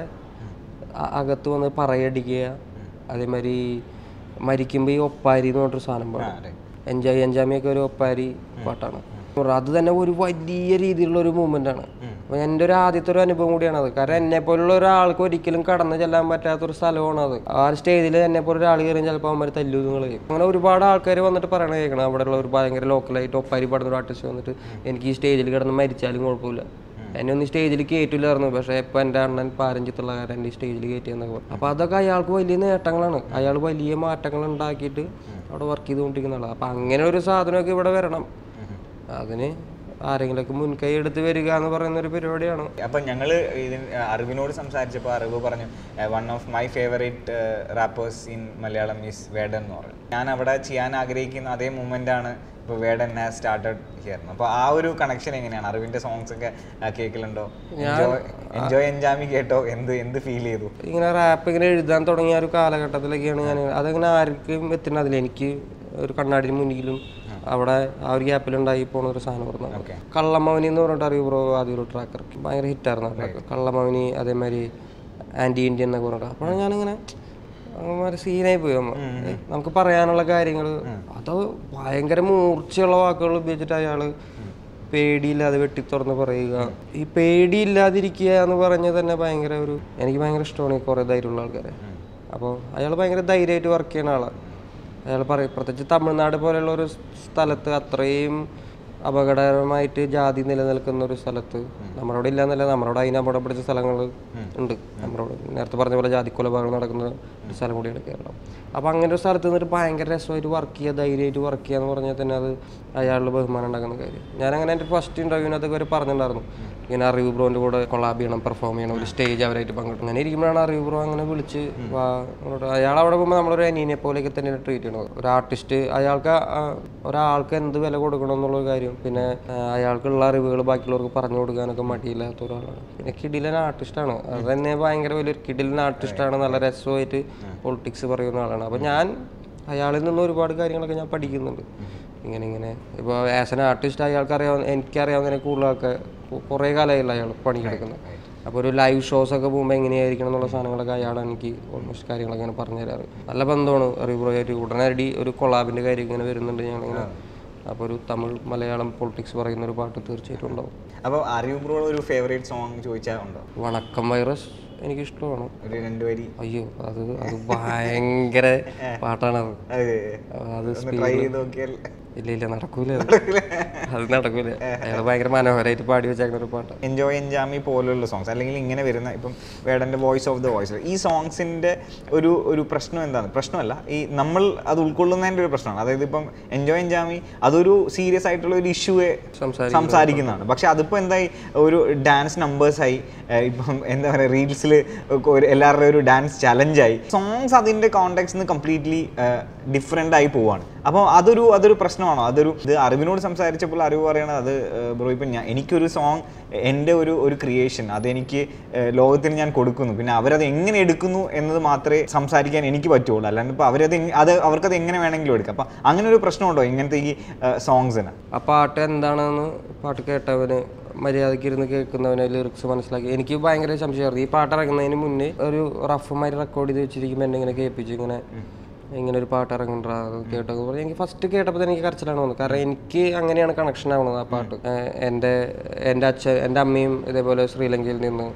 അ- അകത്ത് വന്ന് പറയടിക്കുക അതേമാതിരി മരിക്കുമ്പോൾ ഈ ഒപ്പാരി എന്ന് പറഞ്ഞിട്ടൊരു സാധനം പാടും എൻജോയ് എൻജാമിയൊക്കെ ഒരു ഒപ്പാരി പാട്ടാണ് അത് തന്നെ ഒരു വലിയ രീതിയിലുള്ള ഒരു മൂവ്മെന്റ് ആണ് അപ്പൊ എൻ്റെ ഒരു ആദ്യത്തെ ഒരു അനുഭവം കൂടിയാണ് അത് കാരണം എന്നെ പോലുള്ള ഒരാൾക്ക് ഒരിക്കലും കടന്നു ചെല്ലാൻ പറ്റാത്ത ഒരു സ്ഥലമാണ് അത് ആ സ്റ്റേജിൽ എന്നെ പോലെ ഒരാൾ കയറി ചിലപ്പോൾ അവന്മാർ തല്ലു നിങ്ങൾ അങ്ങനെ ഒരുപാട് ആൾക്കാർ വന്നിട്ട് പറയണ കേൾക്കണം അവിടെയുള്ള ഒരു ഭയങ്കര ലോക്കലായിട്ട് ഒപ്പാരി പാടുന്ന ഒരു ആർട്ടിസ്റ്റ് വന്നിട്ട് എനിക്ക് ഈ സ്റ്റേജിൽ കിടന്ന് മരിച്ചാലും കുഴപ്പമില്ല എന്നെ ഒന്ന് സ്റ്റേജിൽ കയറ്റില്ലായിരുന്നു പക്ഷേ ഇപ്പം എൻ്റെ അണ്ണൻ പാരഞ്ചിത്തുള്ള കാര്യം എൻ്റെ സ്റ്റേജിൽ കയറ്റിയെന്നൊക്കെ പറഞ്ഞു അപ്പോൾ അതൊക്കെ അയാൾക്ക് വലിയ നേട്ടങ്ങളാണ് അയാൾ വലിയ മാറ്റങ്ങൾ ഉണ്ടാക്കിയിട്ട് അവിടെ വർക്ക് ചെയ്തുകൊണ്ടിരിക്കുന്ന ആളാണ് അപ്പം അങ്ങനെ ഒരു സാധനമൊക്കെ ഇവിടെ വരണം അതിന് ആരെങ്കിലുമൊക്കെ മുൻകൈ എടുത്ത് വരിക എന്ന് പറയുന്ന ഒരു പരിപാടിയാണ് അപ്പം ഞങ്ങൾ ഇതിന് അറിവിനോട് സംസാരിച്ചപ്പോൾ അറിവ് പറഞ്ഞു one of my favourite rappers in Malayalam is Vedan എന്ന് പറഞ്ഞു ഞാൻ അവിടെ ചെയ്യാൻ ആഗ്രഹിക്കുന്ന അതേ മൂമെൻ്റ് ആണ് ഇപ്പോൾ വേടൻ ഹാസ് സ്റ്റാർട്ടഡ് ഹിയർ അപ്പോൾ ആ ഒരു കണക്ഷൻ എങ്ങനെയാണ് അറിവിൻ്റെ സോങ്സ് ഒക്കെ ആ, കേൾക്കലുണ്ടോ എൻജോയ് എൻജോയ് എൻജാമി കേട്ടോ എന്ത് എന്ത് ഫീൽ ചെയ്തു ഇങ്ങനെ റാപ്പ് ഇങ്ങനെ എഴുതാൻ തുടങ്ങിയ ഒരു കാലഘട്ടത്തിലൊക്കെയാണ് ഞാൻ അതങ്ങനെ ആർക്കും എത്തുന്നതില്ല എനിക്ക് ഒരു കണ്ണാടി മുന്നിലും അവിടെ ആ ഒരു ഗ്യാപ്പിലുണ്ടായി പോണ ഒരു സാധനം പറഞ്ഞു Okay. കള്ളമവനി എന്ന് പറഞ്ഞിട്ട് അറിവ് ബ്രോ ആദ്യം ഒരു ട്രാക്കർ ഭയങ്കര ഹിറ്റായിരുന്നു ആ track. കള്ളമവനി അതേമാതിരി ആൻറ്റി ഇന്ത്യൻ എന്നൊക്കെ പറഞ്ഞിട്ട് അപ്പോഴാണ് ഞാനിങ്ങനെ അങ്ങനെ സീനായി പോയി അമ്മ ഏ, നമുക്ക് പറയാനുള്ള കാര്യങ്ങൾ അത് ഭയങ്കര മൂർച്ചയുള്ള വാക്കുകൾ ഉപയോഗിച്ചിട്ട് അയാള് പേടിയില്ലാതെ വെട്ടി തുറന്ന് പറയുക ഈ പേടിയില്ലാതിരിക്കുക എന്ന് പറഞ്ഞത് തന്നെ ഭയങ്കര ഒരു എനിക്ക് ഭയങ്കര ഇഷ്ടമാണ് ഈ കുറേ ധൈര്യമുള്ള ആൾക്കാരെ അപ്പോൾ അയാൾ ഭയങ്കര ധൈര്യമായിട്ട് വർക്ക് ചെയ്യുന്ന ആളാണ് അയാൾ പറയും പ്രത്യേകിച്ച് തമിഴ്നാട് പോലെയുള്ള ഒരു സ്ഥലത്ത് അത്രയും അപകടകരമായിട്ട് ജാതി നിലനിൽക്കുന്ന ഒരു സ്ഥലത്ത് നമ്മുടെ അവിടെ ഇല്ലാന്നല്ല നമ്മുടെ അവിടെ അതിന് അപകടം പിടിച്ച സ്ഥലങ്ങൾ ഉണ്ട് നമ്മുടെ അവിടെ നേരത്തെ പറഞ്ഞ പോലെ ജാതി കൊലപാതകം നടക്കുന്ന ഒരു സ്ഥലം കൂടിയാണ് കേരളം അപ്പോൾ അങ്ങനെ ഒരു സ്ഥലത്ത് നിന്നിട്ട് ഭയങ്കര രസമായിട്ട് വർക്ക് ചെയ്യുക ധൈര്യമായിട്ട് വർക്ക് ചെയ്യുക എന്ന് പറഞ്ഞാൽ തന്നെ അത് അയാളുടെ ബഹുമാനം ഉണ്ടാക്കുന്ന കാര്യം ഞാനങ്ങനെ എൻ്റെ ഫസ്റ്റ് ഇൻ്റർവ്യൂവിനകത്ത് അവർ പറഞ്ഞിട്ടുണ്ടായിരുന്നു ഇങ്ങനെ അറിവ് ബ്രോൻ്റെ കൂടെ കൊളാബ് ചെയ്യണം പെർഫോം ചെയ്യണം ഒരു സ്റ്റേജ് അവരായിട്ട് പങ്കെടുക്കും അങ്ങനെ ഇരിക്കുമ്പോഴാണ് അറിവ് ബ്രോ അങ്ങനെ വിളിച്ച് വാ അങ്ങോട്ട് അയാൾ അവിടെ പോകുമ്പോൾ നമ്മളൊരു അനീനെ പോലെയൊക്കെ തന്നെയാണ് ട്രീറ്റ് ചെയ്യണത് ഒരു ആർട്ടിസ്റ്റ് അയാൾക്ക് ആ ഒരാൾക്ക് എന്ത് വില കൊടുക്കണം എന്നുള്ള ഒരു കാര്യം പിന്നെ ആ, അയാൾക്കുള്ള അറിവുകൾ ബാക്കിയുള്ളവർക്ക് പറഞ്ഞു കൊടുക്കാനൊക്കെ മടിയില്ലാത്ത ഒരാളാണ് പിന്നെ കിടിലൻ ആർട്ടിസ്റ്റാണ് അത് തന്നെ ഭയങ്കര വലിയൊരു കിടിലൻ ആർട്ടിസ്റ്റാണ് നല്ല രസമായിട്ട് പൊളിറ്റിക്സ് പറയുന്ന ആളാണ് അപ്പോൾ ഞാൻ അയാളിൽ നിന്ന് ഒരുപാട് കാര്യങ്ങളൊക്കെ ഞാൻ പഠിക്കുന്നുണ്ട് ഇങ്ങനെ ഇങ്ങനെ ഇപ്പോൾ ആസ് എൻ ആർട്ടിസ്റ്റ് അയാൾക്ക് അറിയാവുന്ന എനിക്കറിയാവുന്നതിനെ കൂടുതലൊക്കെ കു- കുറേ കാലമായില്ല അയാൾ പണിയെടുക്കുന്നത് അപ്പോൾ ഒരു ലൈവ് ഷോസ് ഒക്കെ പോകുമ്പോൾ എങ്ങനെയായിരിക്കണം എന്നുള്ള സാധനങ്ങളൊക്കെ അയാൾ എനിക്ക് ഓൾമോസ്റ്റ് കാര്യങ്ങളൊക്കെ ഇങ്ങനെ പറഞ്ഞു തരാറ് നല്ല ബന്ധമാണ് അറിവുപുറമായിട്ട് ഉടനടി ഒരു കൊളാബിൻ്റെ കാര്യം ഇങ്ങനെ വരുന്നുണ്ട് ഞങ്ങളിങ്ങനെ അപ്പോൾ ഒരു തമിഴ് മലയാളം പൊളിറ്റിക്സ് പറയുന്ന ഒരു പാട്ട് തീർച്ചയായിട്ടും ഉണ്ടാവും അപ്പോൾ അറിവ് ബ്രോ ഒരു ഫേവറേറ്റ് സോങ് ചോദിച്ചാൽ ഉണ്ടോ വണക്കം വൈറസ് എനിക്കിഷ്ടമാണ് ഒരു രണ്ട് വരി അയ്യോ അത് അത് ഭയങ്കര പാട്ടാണത് അത് അത് ഒന്ന് ട്രൈ ചെയ്ത് നോക്കിയാൽ ഇല്ല ഇല്ല നടക്കൂല അത്. അത് നടക്കൂല അയാൾ ഭയങ്കര മനോഹരമായിട്ട് പാടി വെച്ചേക്കുന്ന ഒരു പാട്ടാണ് എൻജോയ് എൻജാമി പോലുള്ള സോങ്സ് അല്ലെങ്കിൽ ഇങ്ങനെ വരുന്ന ഇപ്പം വേടൻ്റെ വോയിസ് ഓഫ് ദ വോയിസ് ഈ സോങ്സിൻ്റെ ഒരു ഒരു പ്രശ്നം എന്താണ് പ്രശ്നമല്ല ഈ നമ്മൾ അത് ഉൾക്കൊള്ളുന്നതിൻ്റെ ഒരു പ്രശ്നമാണ് അതായത് ഇപ്പം എൻജോയ് എൻജാമി അതൊരു സീരിയസ് ആയിട്ടുള്ള ഒരു ഇഷ്യൂവെ സംസാരിക്കും സംസാരിക്കുന്നതാണ് പക്ഷെ അതിപ്പോൾ എന്തായി ഒരു ഡാൻസ് നമ്പേഴ്സായി ഇപ്പം എന്താ പറയുക റീൽസിൽ ഒരു എല്ലാവരുടെയും ഒരു ഡാൻസ് ചലഞ്ചായി സോങ്സ് അതിൻ്റെ കോണ്ടാക്ട്സ് നിന്ന് കംപ്ലീറ്റ്ലി ഡിഫറെൻ്റ് ആയി പോവാണ് അപ്പോൾ അതൊരു അതൊരു പ്രശ്നമാണോ അതൊരു ഇത് അറിവിനോട് സംസാരിച്ചപ്പോൾ അറിവ് പറയണത് അത് ബ്രോ ഇപ്പം ഞാൻ എനിക്കൊരു സോങ് എൻ്റെ ഒരു ഒരു ക്രിയേഷൻ അതെനിക്ക് ഏഹ്, ലോകത്തിന് ഞാൻ കൊടുക്കുന്നു പിന്നെ അവരത് എങ്ങനെ എടുക്കുന്നു എന്നത് മാത്രമേ സംസാരിക്കാൻ എനിക്ക് പറ്റുള്ളൂ അല്ലാണ്ട് ഇപ്പോൾ അവരത് എങ്- അത് അവർക്കത് എങ്ങനെ വേണമെങ്കിലും എടുക്കാം അപ്പം അങ്ങനെ ഒരു പ്രശ്നമുണ്ടോ ഇങ്ങനത്തെ ഈ സോങ്സിന് ആ പാട്ട് എന്താണെന്ന് പാട്ട് കേട്ടവന് മര്യാദയ്ക്ക് ഇരുന്ന് കേൾക്കുന്നവന് ലിറിക്സ് മനസ്സിലാക്കി എനിക്ക് ഭയങ്കര സംശയമായിരുന്നു ഈ പാട്ട് ഇറങ്ങുന്നതിന് മുന്നേ ഒരു റഫുമായിട്ട് റെക്കോർഡ് ചെയ്ത് വെച്ചിരിക്കുമ്പോൾ എന്നെ ഇങ്ങനെ കേൾപ്പിച്ചു ഇങ്ങനെ ഇങ്ങനെ ഒരു പാട്ട് ഇറങ്ങണ്ട അത് കേട്ടൊക്കെ പറഞ്ഞ് എനിക്ക് ഫസ്റ്റ് കേട്ടപ്പോൾ തന്നെ എനിക്ക് കരച്ചിലാണ് വന്നത് കാരണം എനിക്ക് അങ്ങനെയാണ് കണക്ഷൻ ആവുന്നത് ആ പാട്ട് ഏഹ് എൻ്റെ എൻ്റെ അച്ഛൻ എൻ്റെ അമ്മയും ഇതേപോലെ ശ്രീലങ്കയിൽ നിന്ന്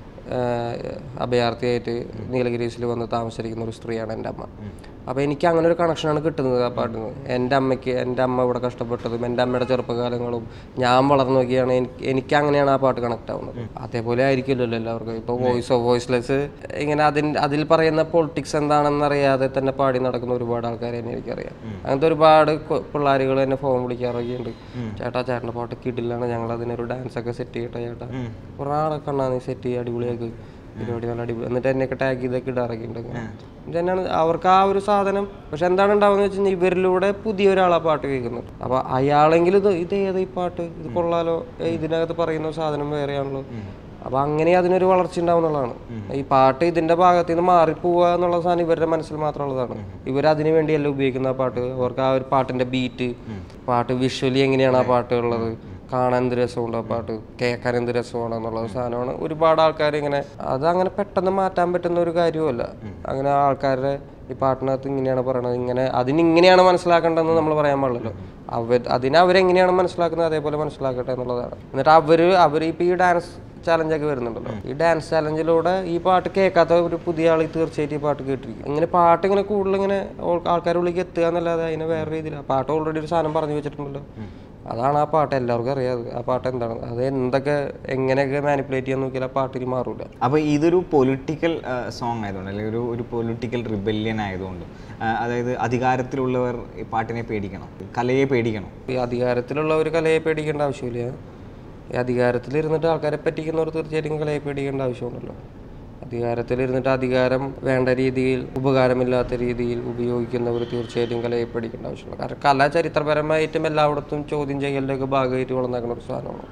ഏഹ് അഭയാർത്ഥിയായിട്ട് നീലഗിരീസിൽ വന്ന് താമസിച്ചിരിക്കുന്ന ഒരു സ്ത്രീയാണ് എൻ്റെ അമ്മ അപ്പോൾ എനിക്ക് അങ്ങനെ ഒരു കണക്ഷനാണ് കിട്ടുന്നത് ആ പാട്ടിൽ നിന്ന് എൻ്റെ അമ്മയ്ക്ക് എൻ്റെ അമ്മ ഇവിടെ കഷ്ടപ്പെട്ടതും എൻ്റെ അമ്മയുടെ ചെറുപ്പകാലങ്ങളും ഞാൻ വളർന്നു നോക്കിയാണ് എനിക്ക് എനിക്ക് അങ്ങനെയാണ് ആ പാട്ട് കണക്ട് ആവുന്നത് അതേപോലെ ആയിരിക്കില്ലല്ലോ എല്ലാവർക്കും ഇപ്പോൾ വോയിസ് ഓഫ് വോയിസ്ലെസ് ഇങ്ങനെ അതിൽ അതിൽ പറയുന്ന പൊളിറ്റിക്സ് എന്താണെന്ന് അറിയാതെ തന്നെ പാടി നടക്കുന്ന ഒരുപാട് ആൾക്കാരെ തന്നെ എനിക്കറിയാം അങ്ങനത്തെ ഒരുപാട് പിള്ളേരുകൾ എന്നെ ഫോൺ വിളിക്കാറൊക്കെ ഉണ്ട് ചേട്ടാ ചേട്ടൻ്റെ പാട്ട് കിടിലാണ് ഞങ്ങൾ അതിനൊരു ഡാൻസ് ഒക്കെ സെറ്റ് ചെയ്യട്ടെ ചേട്ടാ കുറേ ആളൊക്കെ ഉണ്ടാ നീ സെറ്റ് ചെയ്യുക അടിപൊളിയാക്ക് പരിപാടി നല്ല അടിപൊളി എന്നിട്ട് എന്നെയൊക്കെ ടാഗ് ചെയ്തൊക്കെ ഇടാറൊക്കെ ഉണ്ട് ഇതന്നെയാണ് അവർക്ക് ആ ഒരു സാധനം പക്ഷെ എന്താണ് ഉണ്ടാവുന്നത് വെച്ച് കഴിഞ്ഞാൽ ഇവരിലൂടെ പുതിയ ഒരാളാ പാട്ട് കേൾക്കുന്നത് അപ്പൊ അയാളെങ്കിലും ഇത് ഇത് ഏതാ ഈ പാട്ട് ഇത് കൊള്ളാലോ ഏ, ഇതിനകത്ത് പറയുന്ന സാധനം വേറെയാണല്ലോ അപ്പൊ അങ്ങനെ അതിനൊരു വളർച്ച ഉണ്ടാവുന്നതാണ് ഈ പാട്ട് ഇതിന്റെ ഭാഗത്ത് നിന്ന് മാറിപ്പോവുക എന്നുള്ള സാധനം ഇവരുടെ മനസ്സിൽ മാത്രമുള്ളതാണ് ഇവർ അതിനു വേണ്ടിയല്ല ഉപയോഗിക്കുന്ന ആ പാട്ട് അവർക്ക് ആ ഒരു പാട്ടിന്റെ ബീറ്റ് പാട്ട് വിഷ്വലി എങ്ങനെയാണ് ആ പാട്ട് ഉള്ളത് കാണാൻ എന്ത് രസമുണ്ട് ആ പാട്ട് കേൾക്കാൻ എന്ത് രസമാണ് എന്നുള്ള സാധനമാണ് ഒരുപാട് ആൾക്കാർ ഇങ്ങനെ അത് അങ്ങനെ പെട്ടെന്ന് മാറ്റാൻ പറ്റുന്ന ഒരു കാര്യവുമല്ല അങ്ങനെ ആൾക്കാരുടെ ഈ പാട്ടിനകത്ത് ഇങ്ങനെയാണ് പറയണത് ഇങ്ങനെ അതിന് ഇങ്ങനെയാണ് മനസ്സിലാക്കേണ്ടതെന്ന് നമ്മൾ പറയാൻ പാടില്ലല്ലോ അവർ അതിനെ അവരെങ്ങനെയാണ് മനസ്സിലാക്കുന്നത് അതേപോലെ മനസ്സിലാക്കട്ടെ എന്നുള്ളതാണ് എന്നിട്ട് അവർ അവർ ഇപ്പോൾ ഈ ഡാൻസ് ചലഞ്ചൊക്കെ വരുന്നുണ്ടല്ലോ ഈ ഡാൻസ് ചലഞ്ചിലൂടെ ഈ പാട്ട് കേൾക്കാത്ത ഒരു പുതിയ ആൾ തീർച്ചയായിട്ടും ഈ പാട്ട് കേട്ടിരിക്കും ഇങ്ങനെ പാട്ട് ഇങ്ങനെ കൂടുതൽ ഇങ്ങനെ ആൾക്കാരുടെ ഉള്ളിലേക്ക് എത്തുക എന്നല്ലാതെ അതിനെ വേറെ രീതിയിൽ ആ പാട്ട് ഓൾറെഡി ഒരു സാധനം പറഞ്ഞു വെച്ചിട്ടുണ്ടല്ലോ അതാണ് ആ പാട്ട് എല്ലാവർക്കും അറിയാം ആ പാട്ട് എന്താണ് അത് എന്തൊക്കെ എങ്ങനെയൊക്കെ മാനിപ്പുലേറ്റ് ചെയ്യാൻ നോക്കിയാൽ ആ പാട്ടിന് മാറൂല അപ്പോൾ ഇതൊരു പൊളിറ്റിക്കൽ സോങ് ആയതുകൊണ്ട് അല്ലെങ്കിൽ ഒരു ഒരു പൊളിറ്റിക്കൽ റിബല്യൻ ആയതുകൊണ്ട് ആ, അതായത് അധികാരത്തിലുള്ളവർ ഈ പാട്ടിനെ പേടിക്കണം കലയെ പേടിക്കണം ഈ അധികാരത്തിലുള്ള ഒരു കലയെ പേടിക്കേണ്ട ആവശ്യമില്ല ഈ അധികാരത്തിലിരുന്നിട്ട് ആൾക്കാരെ പറ്റിക്കുന്നവർ തീർച്ചയായിട്ടും കലയെ പേടിക്കേണ്ട ആവശ്യമുണ്ടല്ലോ അധികാരത്തിലിരുന്നിട്ട് അധികാരം വേണ്ട രീതിയിൽ ഉപകാരമില്ലാത്ത രീതിയിൽ ഉപയോഗിക്കുന്നവർ തീർച്ചയായിട്ടും കലയെ പേടിക്കേണ്ട ആവശ്യമില്ല കാരണം കല ചരിത്രപരമായിട്ടും എല്ലായിടത്തും ചോദ്യം ചെയ്യലിൻ്റെ ഒക്കെ ഭാഗമായിട്ട് വളർന്നേക്കുന്ന ഒരു സാധനമാണ്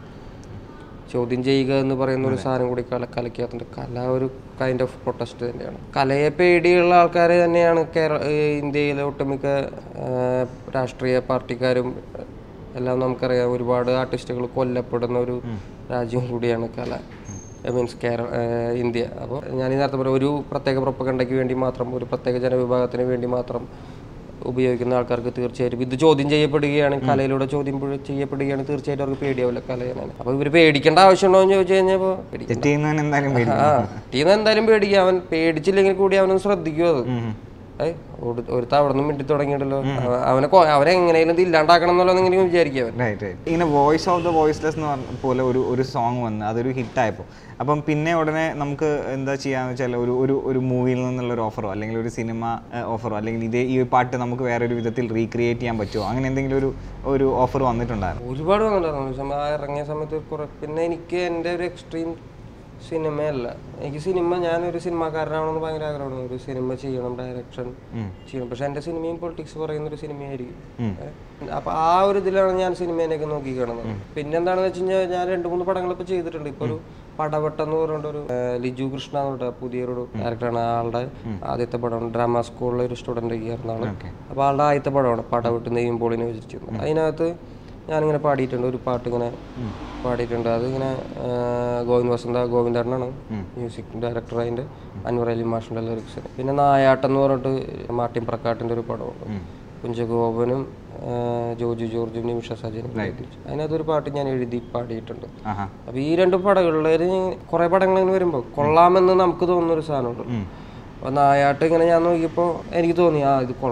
ചോദ്യം ചെയ്യുക എന്ന് പറയുന്ന ഒരു സാധനം കൂടി കല കലയ്ക്കകത്തുണ്ട് കല ഒരു കൈൻഡ് ഓഫ് പ്രൊട്ടസ്റ്റ് തന്നെയാണ് കലയെ പേടിയുള്ള ആൾക്കാർ തന്നെയാണ് കേരള ഈ ഇന്ത്യയിലെ ഒട്ടുമിക്ക ആ, രാഷ്ട്രീയ പാർട്ടിക്കാരും എല്ലാം നമുക്കറിയാം ഒരുപാട് ആർട്ടിസ്റ്റുകൾ കൊല്ലപ്പെടുന്ന ഒരു രാജ്യം കൂടിയാണ് കല മീൻസ് കേരള ഇന്ത്യ അപ്പോൾ ഞാൻ ഈ നേരത്തെ പറയാം ഒരു പ്രത്യേക പ്രൊപ്പകണ്ടയ്ക്ക് വേണ്ടി മാത്രം ഒരു പ്രത്യേക ജനവിഭാഗത്തിന് വേണ്ടി മാത്രം ഉപയോഗിക്കുന്ന ആൾക്കാർക്ക് തീർച്ചയായിട്ടും ഇത് ചോദ്യം ചെയ്യപ്പെടുകയാണ് കലയിലൂടെ ചോദ്യം പുഴ- ചെയ്യപ്പെടുകയാണ് തീർച്ചയായിട്ടും അവർക്ക് പേടിയാവില്ല കലയാണ് അപ്പോൾ ഇവർ പേടിക്കേണ്ട ആവശ്യമുണ്ടോ എന്ന് ചോദിച്ചു കഴിഞ്ഞാൽ ഇപ്പോൾ പേടിക്കും തെറ്റ് ചെയ്യുന്നവൻ എന്തായാലും പേടിക്കണം ആ ടീന്ന് എന്തായാലും പേടിക്കും അവൻ പേടിച്ചില്ലെങ്കിൽ കൂടി അവനൊന്ന് ശ്രദ്ധിക്കും അത് ഏയ് ഒരു ഒരുത്ത അവിടെ നിന്ന് മിണ്ടി തുടങ്ങിയിട്ടല്ലോ അവ- അവനെ കൊ- അവനെ എങ്ങനെയും ഇത് ഇല്ലാണ്ടാക്കണം എന്നുള്ളത് ഇങ്ങനെ വിചാരിക്കും അവൻ റൈറ്റ് റൈറ്റ് ഇങ്ങനെ വോയിസ് ഓഫ് ദ വോയിസ്ലെസ് എന്ന് പറഞ്ഞ പോലെ ഒരു ഒരു സോങ് വന്ന് അതൊരു ഹിറ്റായപ്പോൾ അപ്പം പിന്നെ ഉടനെ നമുക്ക് എന്താ ചെയ്യാന്ന് വെച്ചാൽ ഒരു ഒരു ഒരു മൂവിയിൽ നിന്നുള്ള ഒരു ഓഫറോ അല്ലെങ്കിൽ ഒരു സിനിമ ഓഫറോ അല്ലെങ്കിൽ ഇതേ ഈ പാട്ട് നമുക്ക് വേറെ ഒരു വിധത്തിൽ റീക്രിയേറ്റ് ചെയ്യാൻ പറ്റുമോ അങ്ങനെ എന്തെങ്കിലും ഒരു ഒരു ഓഫർ വന്നിട്ടുണ്ടായിരുന്നു ഒരുപാട് വന്നിട്ടുണ്ടായിരുന്നു സമയം ആ ഇറങ്ങിയ സമയത്ത് കുറെ പിന്നെ എനിക്ക് എൻ്റെ ഒരു എക്സ്ട്രീം സിനിമയല്ല എനിക്ക് സിനിമ ഞാനൊരു സിനിമാക്കാരനാവണമെന്ന് ഭയങ്കര ആഗ്രഹമാണ് ഒരു സിനിമ ചെയ്യണം ഡയറക്ഷൻ ചെയ്യണം പക്ഷെ എൻ്റെ സിനിമയും പൊളിറ്റിക്സ് പറയുന്ന ഒരു സിനിമയായിരിക്കും ഏഹ്. അപ്പൊ ആ ഒരു ഇതിലാണ് ഞാൻ സിനിമേനെയൊക്കെ നോക്കി കാണുന്നത് പിന്നെന്താണെന്ന് വെച്ച് കഴിഞ്ഞാൽ ഞാൻ രണ്ട് മൂന്ന് പടങ്ങൾ ഇപ്പൊ ചെയ്തിട്ടുണ്ട് ഇപ്പൊ ഒരു പടവട്ടം എന്ന് പറഞ്ഞിട്ട് ഒരു ഏഹ്, ലിജു കൃഷ്ണ എന്ന് പറഞ്ഞിട്ട് പുതിയൊരു ഡയറക്ടറാണ് ആളുടെ ആദ്യത്തെ പടമാണ് ഡ്രാമ സ്കൂളിലെ ഒരു സ്റ്റുഡൻ്റ് ആയിരുന്നു ആള് അപ്പോൾ ആളുടെ ആദ്യത്തെ പടമാണ് പടവെട്ട് നെയ്യും പോളിനെ വെച്ചിരുന്നു അതിനകത്ത് ഞാനിങ്ങനെ പാടിയിട്ടുണ്ട് ഒരു പാട്ട് ഇങ്ങനെ പാടിയിട്ടുണ്ട് അത് ഇങ്ങനെ ഗോവിന്ദ് വസന്ത ഗോവിന്ദണ്ണാണ് മ്യൂസിക് ഡയറക്ടർ അതിൻ്റെ അൻവർ അലി മാഷിൻ്റെ ലിറിക്സ് പിന്നെ നായാട്ടം എന്ന് പറഞ്ഞിട്ട് മാർട്ടിൻ പ്രക്കാട്ടിൻ്റെ ഒരു പടമുണ്ട് കുഞ്ചഗോപനും ആ, ജോജു ജോർജും നിമിഷ സജനും അതിനകത്തൊരു പാട്ട് ഞാൻ എഴുതി പാടിയിട്ടുണ്ട് ആഹാ അപ്പൊ ഈ രണ്ട് പടകളിൽ കുറെ പടങ്ങൾ ഇങ്ങനെ വരുമ്പോൾ കൊള്ളാമെന്ന് നമുക്ക് തോന്നുന്ന ഒരു സാധനമുണ്ട് അപ്പൊ നായാട്ട് ഇങ്ങനെ ഞാൻ നോക്കിയപ്പോൾ എനിക്ക് തോന്നി ആ ഇത് കൊള്ളാം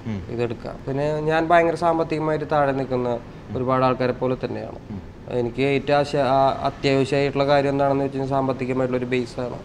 ഇതെടുക്കാം പിന്നെ ഞാൻ ഭയങ്കര സാമ്പത്തികമായിട്ട് താഴെ നിൽക്കുന്ന ഒരുപാട് ആൾക്കാരെ പോലെ തന്നെയാണ് എനിക്ക് ഏറ്റവും ആശ- ആ- അത്യാവശ്യമായിട്ടുള്ള കാര്യം എന്താണെന്ന് വെച്ചാൽ സാമ്പത്തികമായിട്ടുള്ള ഒരു ബേസാണ്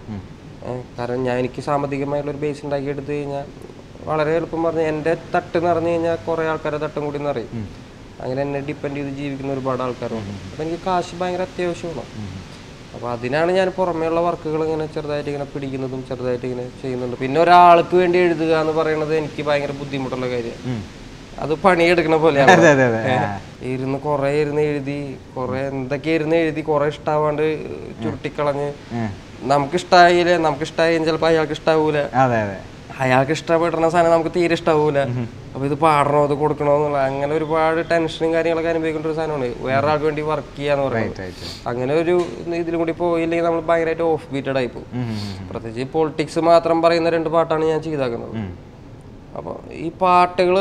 കാരണം ഞാൻ എനിക്ക് സാമ്പത്തികമായിട്ടുള്ള ഒരു ബേസ് ഉണ്ടാക്കി എടുത്തു കഴിഞ്ഞാൽ വളരെ എളുപ്പം പറഞ്ഞാൽ എൻ്റെ തട്ട് നിറഞ്ഞു കഴിഞ്ഞാൽ കുറേ ആൾക്കാരെ തട്ടും കൂടി നിറയും അങ്ങനെ എന്നെ ഡിപ്പെൻഡ് ചെയ്ത് ജീവിക്കുന്ന ഒരുപാട് ആൾക്കാരുണ്ട് അപ്പം എനിക്ക് കാശ് ഭയങ്കര അത്യാവശ്യമാണ് അപ്പോൾ അതിനാണ് ഞാൻ പുറമേയുള്ള വർക്കുകൾ ഇങ്ങനെ ചെറുതായിട്ട് ഇങ്ങനെ പിടിക്കുന്നതും ചെറുതായിട്ട് ഇങ്ങനെ ചെയ്യുന്നുണ്ട് പിന്നെ ഒരാൾക്ക് വേണ്ടി എഴുതുക എന്ന് പറയുന്നത് എനിക്ക് ഭയങ്കര ബുദ്ധിമുട്ടുള്ള കാര്യമാണ് അത് പണിയെടുക്കണ പോലെയാണ് അതെ അതെ അതെ ഏ, ഇരുന്ന് കുറെ ഇരുന്ന് എഴുതി കുറെ എന്തൊക്കെ ഇരുന്ന് എഴുതി കുറെ ഇഷ്ടാവാണ്ട് ചുരുട്ടിക്കളഞ്ഞ് നമുക്ക് ഇഷ്ടായില്ലേ നമുക്ക് ഇഷ്ടായി ചിലപ്പോൾ അയാൾക്ക് ഇഷ്ടാവൂല അതെ അതെ അയാൾക്ക് ഇഷ്ടപ്പെടുന്ന സാധനം നമുക്ക് തീരെ ഇഷ്ടാവൂല അപ്പൊ ഇത് പാടണോ ഇത് കൊടുക്കണോ എന്നുള്ള അങ്ങനെ ഒരുപാട് ടെൻഷനും കാര്യങ്ങളൊക്കെ അനുഭവിക്കേണ്ട ഒരു സാധനമാണ് വേറെ ആൾക്ക് വേണ്ടി വർക്ക് ചെയ്യാന്ന് പറയുന്നത് റൈറ്റ് അങ്ങനെ ഒരു ഇതിലും കൂടി പോയില്ലെങ്കിൽ നമ്മൾ ഭയങ്കരമായിട്ട് ഓഫ് ബീറ്റഡ് ആയി പോകും പ്രത്യേകിച്ച് പൊളിറ്റിക്സ് മാത്രം പറയുന്ന രണ്ട് പാട്ടാണ് ഞാൻ ചെയ്താക്കുന്നത് അപ്പോൾ ഈ പാട്ടുകൾ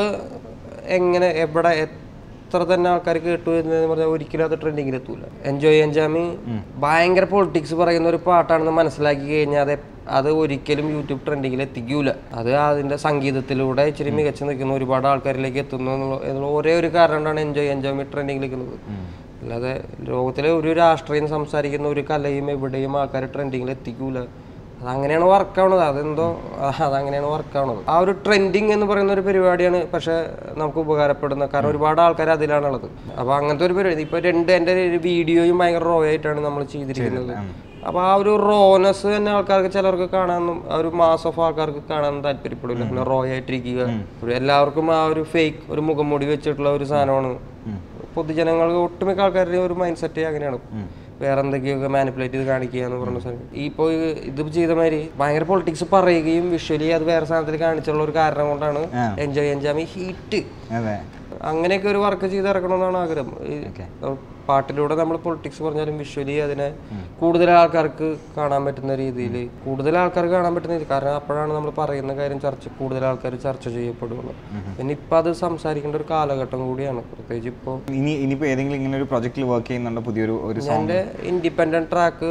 എങ്ങനെ എവിടെ എത്ര തന്നെ ആൾക്കാർ കേട്ടു എന്ന് പറഞ്ഞാൽ ഒരിക്കലും അത് ട്രെൻഡിങ്ങിൽ എത്തൂല എൻജോയ് എൻജാമി ഭയങ്കര പൊളിറ്റിക്സ് പറയുന്ന ഒരു പാട്ടാണെന്ന് മനസ്സിലാക്കി കഴിഞ്ഞാൽ അത് അത് ഒരിക്കലും യൂട്യൂബ് ട്രെൻഡിങ്ങിൽ എത്തിക്കൂല അത് അതിന്റെ സംഗീതത്തിലൂടെ ഇച്ചിരി മികച്ചു നിൽക്കുന്ന ഒരുപാട് ആൾക്കാരിലേക്ക് എത്തുന്നു എന്നുള്ള എന്നുള്ള ഒരേ ഒരു കാരണം കൊണ്ടാണ് എൻജോയ് എൻജോയ് ട്രെൻഡിങ്ങിൽ നിൽക്കുന്നത് അല്ലാതെ ലോകത്തിലെ ഒരു രാഷ്ട്രീയം സംസാരിക്കുന്ന ഒരു കലയും എവിടെയും ആൾക്കാർ ട്രെൻഡിങ്ങിൽ എത്തിക്കൂല അതങ്ങനെയാണ് വർക്ക് ആവണത് അതെന്തോ ആ, അതങ്ങനെയാണ് വർക്ക് ആവണത് ആ ഒരു ട്രെൻഡിങ് എന്ന് പറയുന്ന ഒരു പരിപാടിയാണ് പക്ഷെ നമുക്ക് ഉപകാരപ്പെടുന്നത് കാരണം ഒരുപാട് ആൾക്കാർ അതിലാണുള്ളത് അപ്പൊ അങ്ങനത്തെ ഒരു പരിപാടി ഇപ്പൊ രണ്ട് എൻ്റെ ഒരു വീഡിയോയും ഭയങ്കര റോ ആയിട്ടാണ് നമ്മൾ ചെയ്തിരിക്കുന്നത് അപ്പൊ ആ ഒരു റോനെസ് തന്നെ ആൾക്കാർക്ക് ചിലർക്ക് കാണാനും ആ ഒരു മാസ് ഓഫ് ആൾക്കാർക്ക് കാണാൻ താല്പര്യപ്പെടില്ല പിന്നെ റോ ആയിട്ടിരിക്കുക ഒരു എല്ലാവർക്കും ആ ഒരു ഫേക്ക് ഒരു മുഖംമൂടി വെച്ചിട്ടുള്ള ഒരു സാധനമാണ് പൊതുജനങ്ങൾക്ക് ഒട്ടുമിക്ക ആൾക്കാരുടെയും ഒരു മൈൻഡ് സെറ്റ് അങ്ങനെയാണ് വേറെ എന്തൊക്കെയൊക്കെ മാനിപ്പുലേറ്റ് ചെയ്ത് കാണിക്കുക എന്ന് പറഞ്ഞ സാധനം ഇപ്പോൾ ഇത് ചെയ്ത മാതിരി ഭയങ്കര പൊളിറ്റിക്സ് പറയുകയും വിഷ്വലി അത് വേറെ സാധനത്തിൽ കാണിച്ചുള്ള ഒരു കാരണം കൊണ്ടാണ് എൻജോയ് എൻജാമി ഹീറ്റ് അതെ അങ്ങനെയൊക്കെ ഒരു വർക്ക് ചെയ്ത് ഇറക്കണമെന്നാണ് ആഗ്രഹം ഈ പാട്ടിലൂടെ നമ്മൾ പൊളിറ്റിക്സ് പറഞ്ഞാലും വിഷ്വലി അതിനെ കൂടുതൽ ആൾക്കാർക്ക് കാണാൻ പറ്റുന്ന രീതിയിൽ കൂടുതൽ ആൾക്കാർക്ക് കാണാൻ പറ്റുന്ന രീതി കാരണം അപ്പോഴാണ് നമ്മൾ പറയുന്ന കാര്യം ചർച്ച കൂടുതൽ ആൾക്കാർ ചർച്ച ചെയ്യപ്പെടുള്ളൂ പിന്നെ ഇപ്പം അത് സംസാരിക്കേണ്ട ഒരു കാലഘട്ടം കൂടിയാണ് പ്രത്യേകിച്ച് ഇപ്പോൾ ഇനി ഇനിയിപ്പോൾ ഏതെങ്കിലും ഇങ്ങനെ ഒരു പ്രൊജക്റ്റിൽ വർക്ക് ചെയ്യുന്നുണ്ടോ പുതിയൊരു ഒരു സോങ് എൻ്റെ ഇൻഡിപെൻഡൻറ്റ് ട്രാക്ക്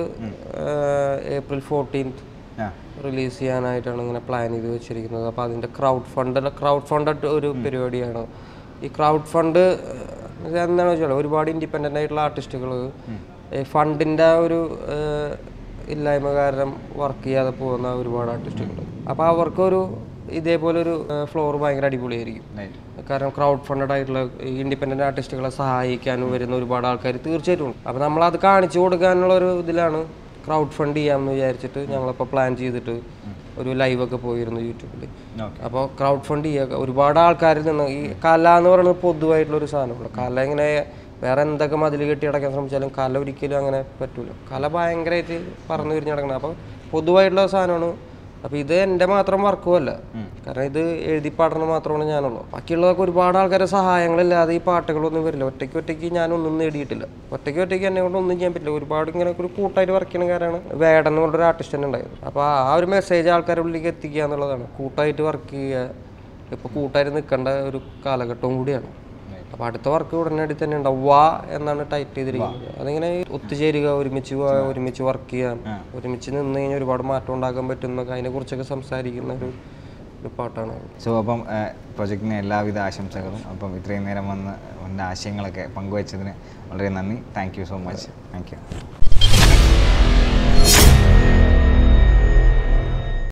ഏപ്രിൽ ഫോർട്ടീൻത്ത് ആ റിലീസ് ചെയ്യാനായിട്ടാണ് ഇങ്ങനെ പ്ലാൻ ചെയ്ത് വെച്ചിരിക്കുന്നത് അപ്പോൾ അതിൻ്റെ ക്രൗഡ് ഫണ്ട് ക്രൗഡ് ഫണ്ട് ഒരു പരിപാടിയാണ് ഈ ക്രൗഡ് ഫണ്ട് എന്താണെന്ന് വെച്ചാൽ ഒരുപാട് ഇൻഡിപെൻഡൻ്റ് ആയിട്ടുള്ള ആർട്ടിസ്റ്റുകൾ ഫണ്ടിൻ്റെ ഒരു ഏഹ്, ഇല്ലായ്മ കാരണം വർക്ക് ചെയ്യാതെ പോകുന്ന ഒരുപാട് ആർട്ടിസ്റ്റുകൾ അപ്പോൾ അവർക്കൊരു ഇതേപോലെ ഒരു ഫ്ലോർ ഭയങ്കര അടിപൊളിയായിരിക്കും റൈറ്റ് കാരണം ക്രൗഡ് ഫണ്ടഡ് ആയിട്ടുള്ള ഇൻഡിപെൻഡന്റ് ആർട്ടിസ്റ്റുകളെ സഹായിക്കാനും വരുന്ന ഒരുപാട് ആൾക്കാർ തീർച്ചയായിട്ടും ഉണ്ട് അപ്പോൾ നമ്മൾ അത് കാണിച്ചു കൊടുക്കാനുള്ള ഒരു ഇതിലാണ് ക്രൗഡ് ഫണ്ട് ചെയ്യാമെന്ന് വിചാരിച്ചിട്ട് ഞങ്ങളിപ്പോൾ പ്ലാൻ ചെയ്തിട്ട് ഒരു ലൈവ് ഒക്കെ പോയിരുന്നു യൂട്യൂബിൽ ഓക്കെ അപ്പോൾ ക്രൗഡ് ഫണ്ട് ചെയ്യുക ഒരുപാട് ആൾക്കാരിൽ നിന്ന് ഈ കല എന്ന് പറയുന്നത് പൊതുവായിട്ടുള്ള ഒരു സാധനമാണ് കല ഇങ്ങനെ വേറെ എന്തൊക്കെ മതിൽ കെട്ടി അടക്കാൻ ശ്രമിച്ചാലും കല ഒരിക്കലും അങ്ങനെ പറ്റൂല കല ഭയങ്കരമായിട്ട് പറന്നു വിരിഞ്ഞ് നടക്കണം അപ്പോൾ പൊതുവായിട്ടുള്ള സാധനമാണ് അപ്പോൾ ഇത് എൻ്റെ മാത്രം വർക്കുമല്ല കാരണം ഇത് എഴുതി പാടണ മാത്രമാണ് ഞാനുള്ളൂ ബാക്കിയുള്ളതൊക്കെ ഒരുപാട് ആൾക്കാരുടെ സഹായങ്ങളില്ലാതെ ഈ പാട്ടുകളൊന്നും വരില്ല ഒറ്റയ്ക്ക് ഒറ്റയ്ക്ക് ഞാനൊന്നും നേടിയിട്ടില്ല ഒറ്റയ്ക്ക് ഒറ്റയ്ക്ക് എന്നെ കൊണ്ട് ഒന്നും ചെയ്യാൻ പറ്റില്ല ഒരുപാട് ഇങ്ങനെ ഒരു കൂട്ടായിട്ട് വർക്ക് ചെയ്യുന്ന കാര്യമാണ് വേടൻ എന്ന് പറഞ്ഞൊരു ആർട്ടിസ്റ്റ് തന്നെ ഉണ്ടായത് അപ്പോൾ ആ ഒരു മെസ്സേജ് ആൾക്കാരുടെ ഉള്ളിലേക്ക് എത്തിക്കുക എന്നുള്ളതാണ് കൂട്ടായിട്ട് വർക്ക് ചെയ്യുക ഇപ്പോൾ കൂട്ടായിട്ട് നിൽക്കേണ്ട ഒരു കാലഘട്ടവും കൂടിയാണ് അപ്പോൾ അടുത്ത വർക്ക് ഉടനടി തന്നെ ഉണ്ടാവും വാ എന്നാണ് ടൈറ്റ് ചെയ്തിരിക്കുന്നത് അതിങ്ങനെ ഒത്തുചേരുക ഒരുമിച്ച് പോവുക ഒരുമിച്ച് വർക്ക് ചെയ്യാം ഒരുമിച്ച് നിന്ന് കഴിഞ്ഞാൽ ഒരുപാട് മാറ്റം ഉണ്ടാക്കാൻ പറ്റുന്നൊക്കെ അതിനെക്കുറിച്ചൊക്കെ സംസാരിക്കുന്ന ഒരു ഒരു പാട്ടാണ് സോ അപ്പം പ്രൊജക്റ്റിന് എല്ലാവിധ ആശംസകളും അപ്പം ഇത്രയും നേരം വന്ന് എൻ്റെ ആശയങ്ങളൊക്കെ പങ്കുവച്ചതിന് വളരെ നന്ദി thank you so much thank U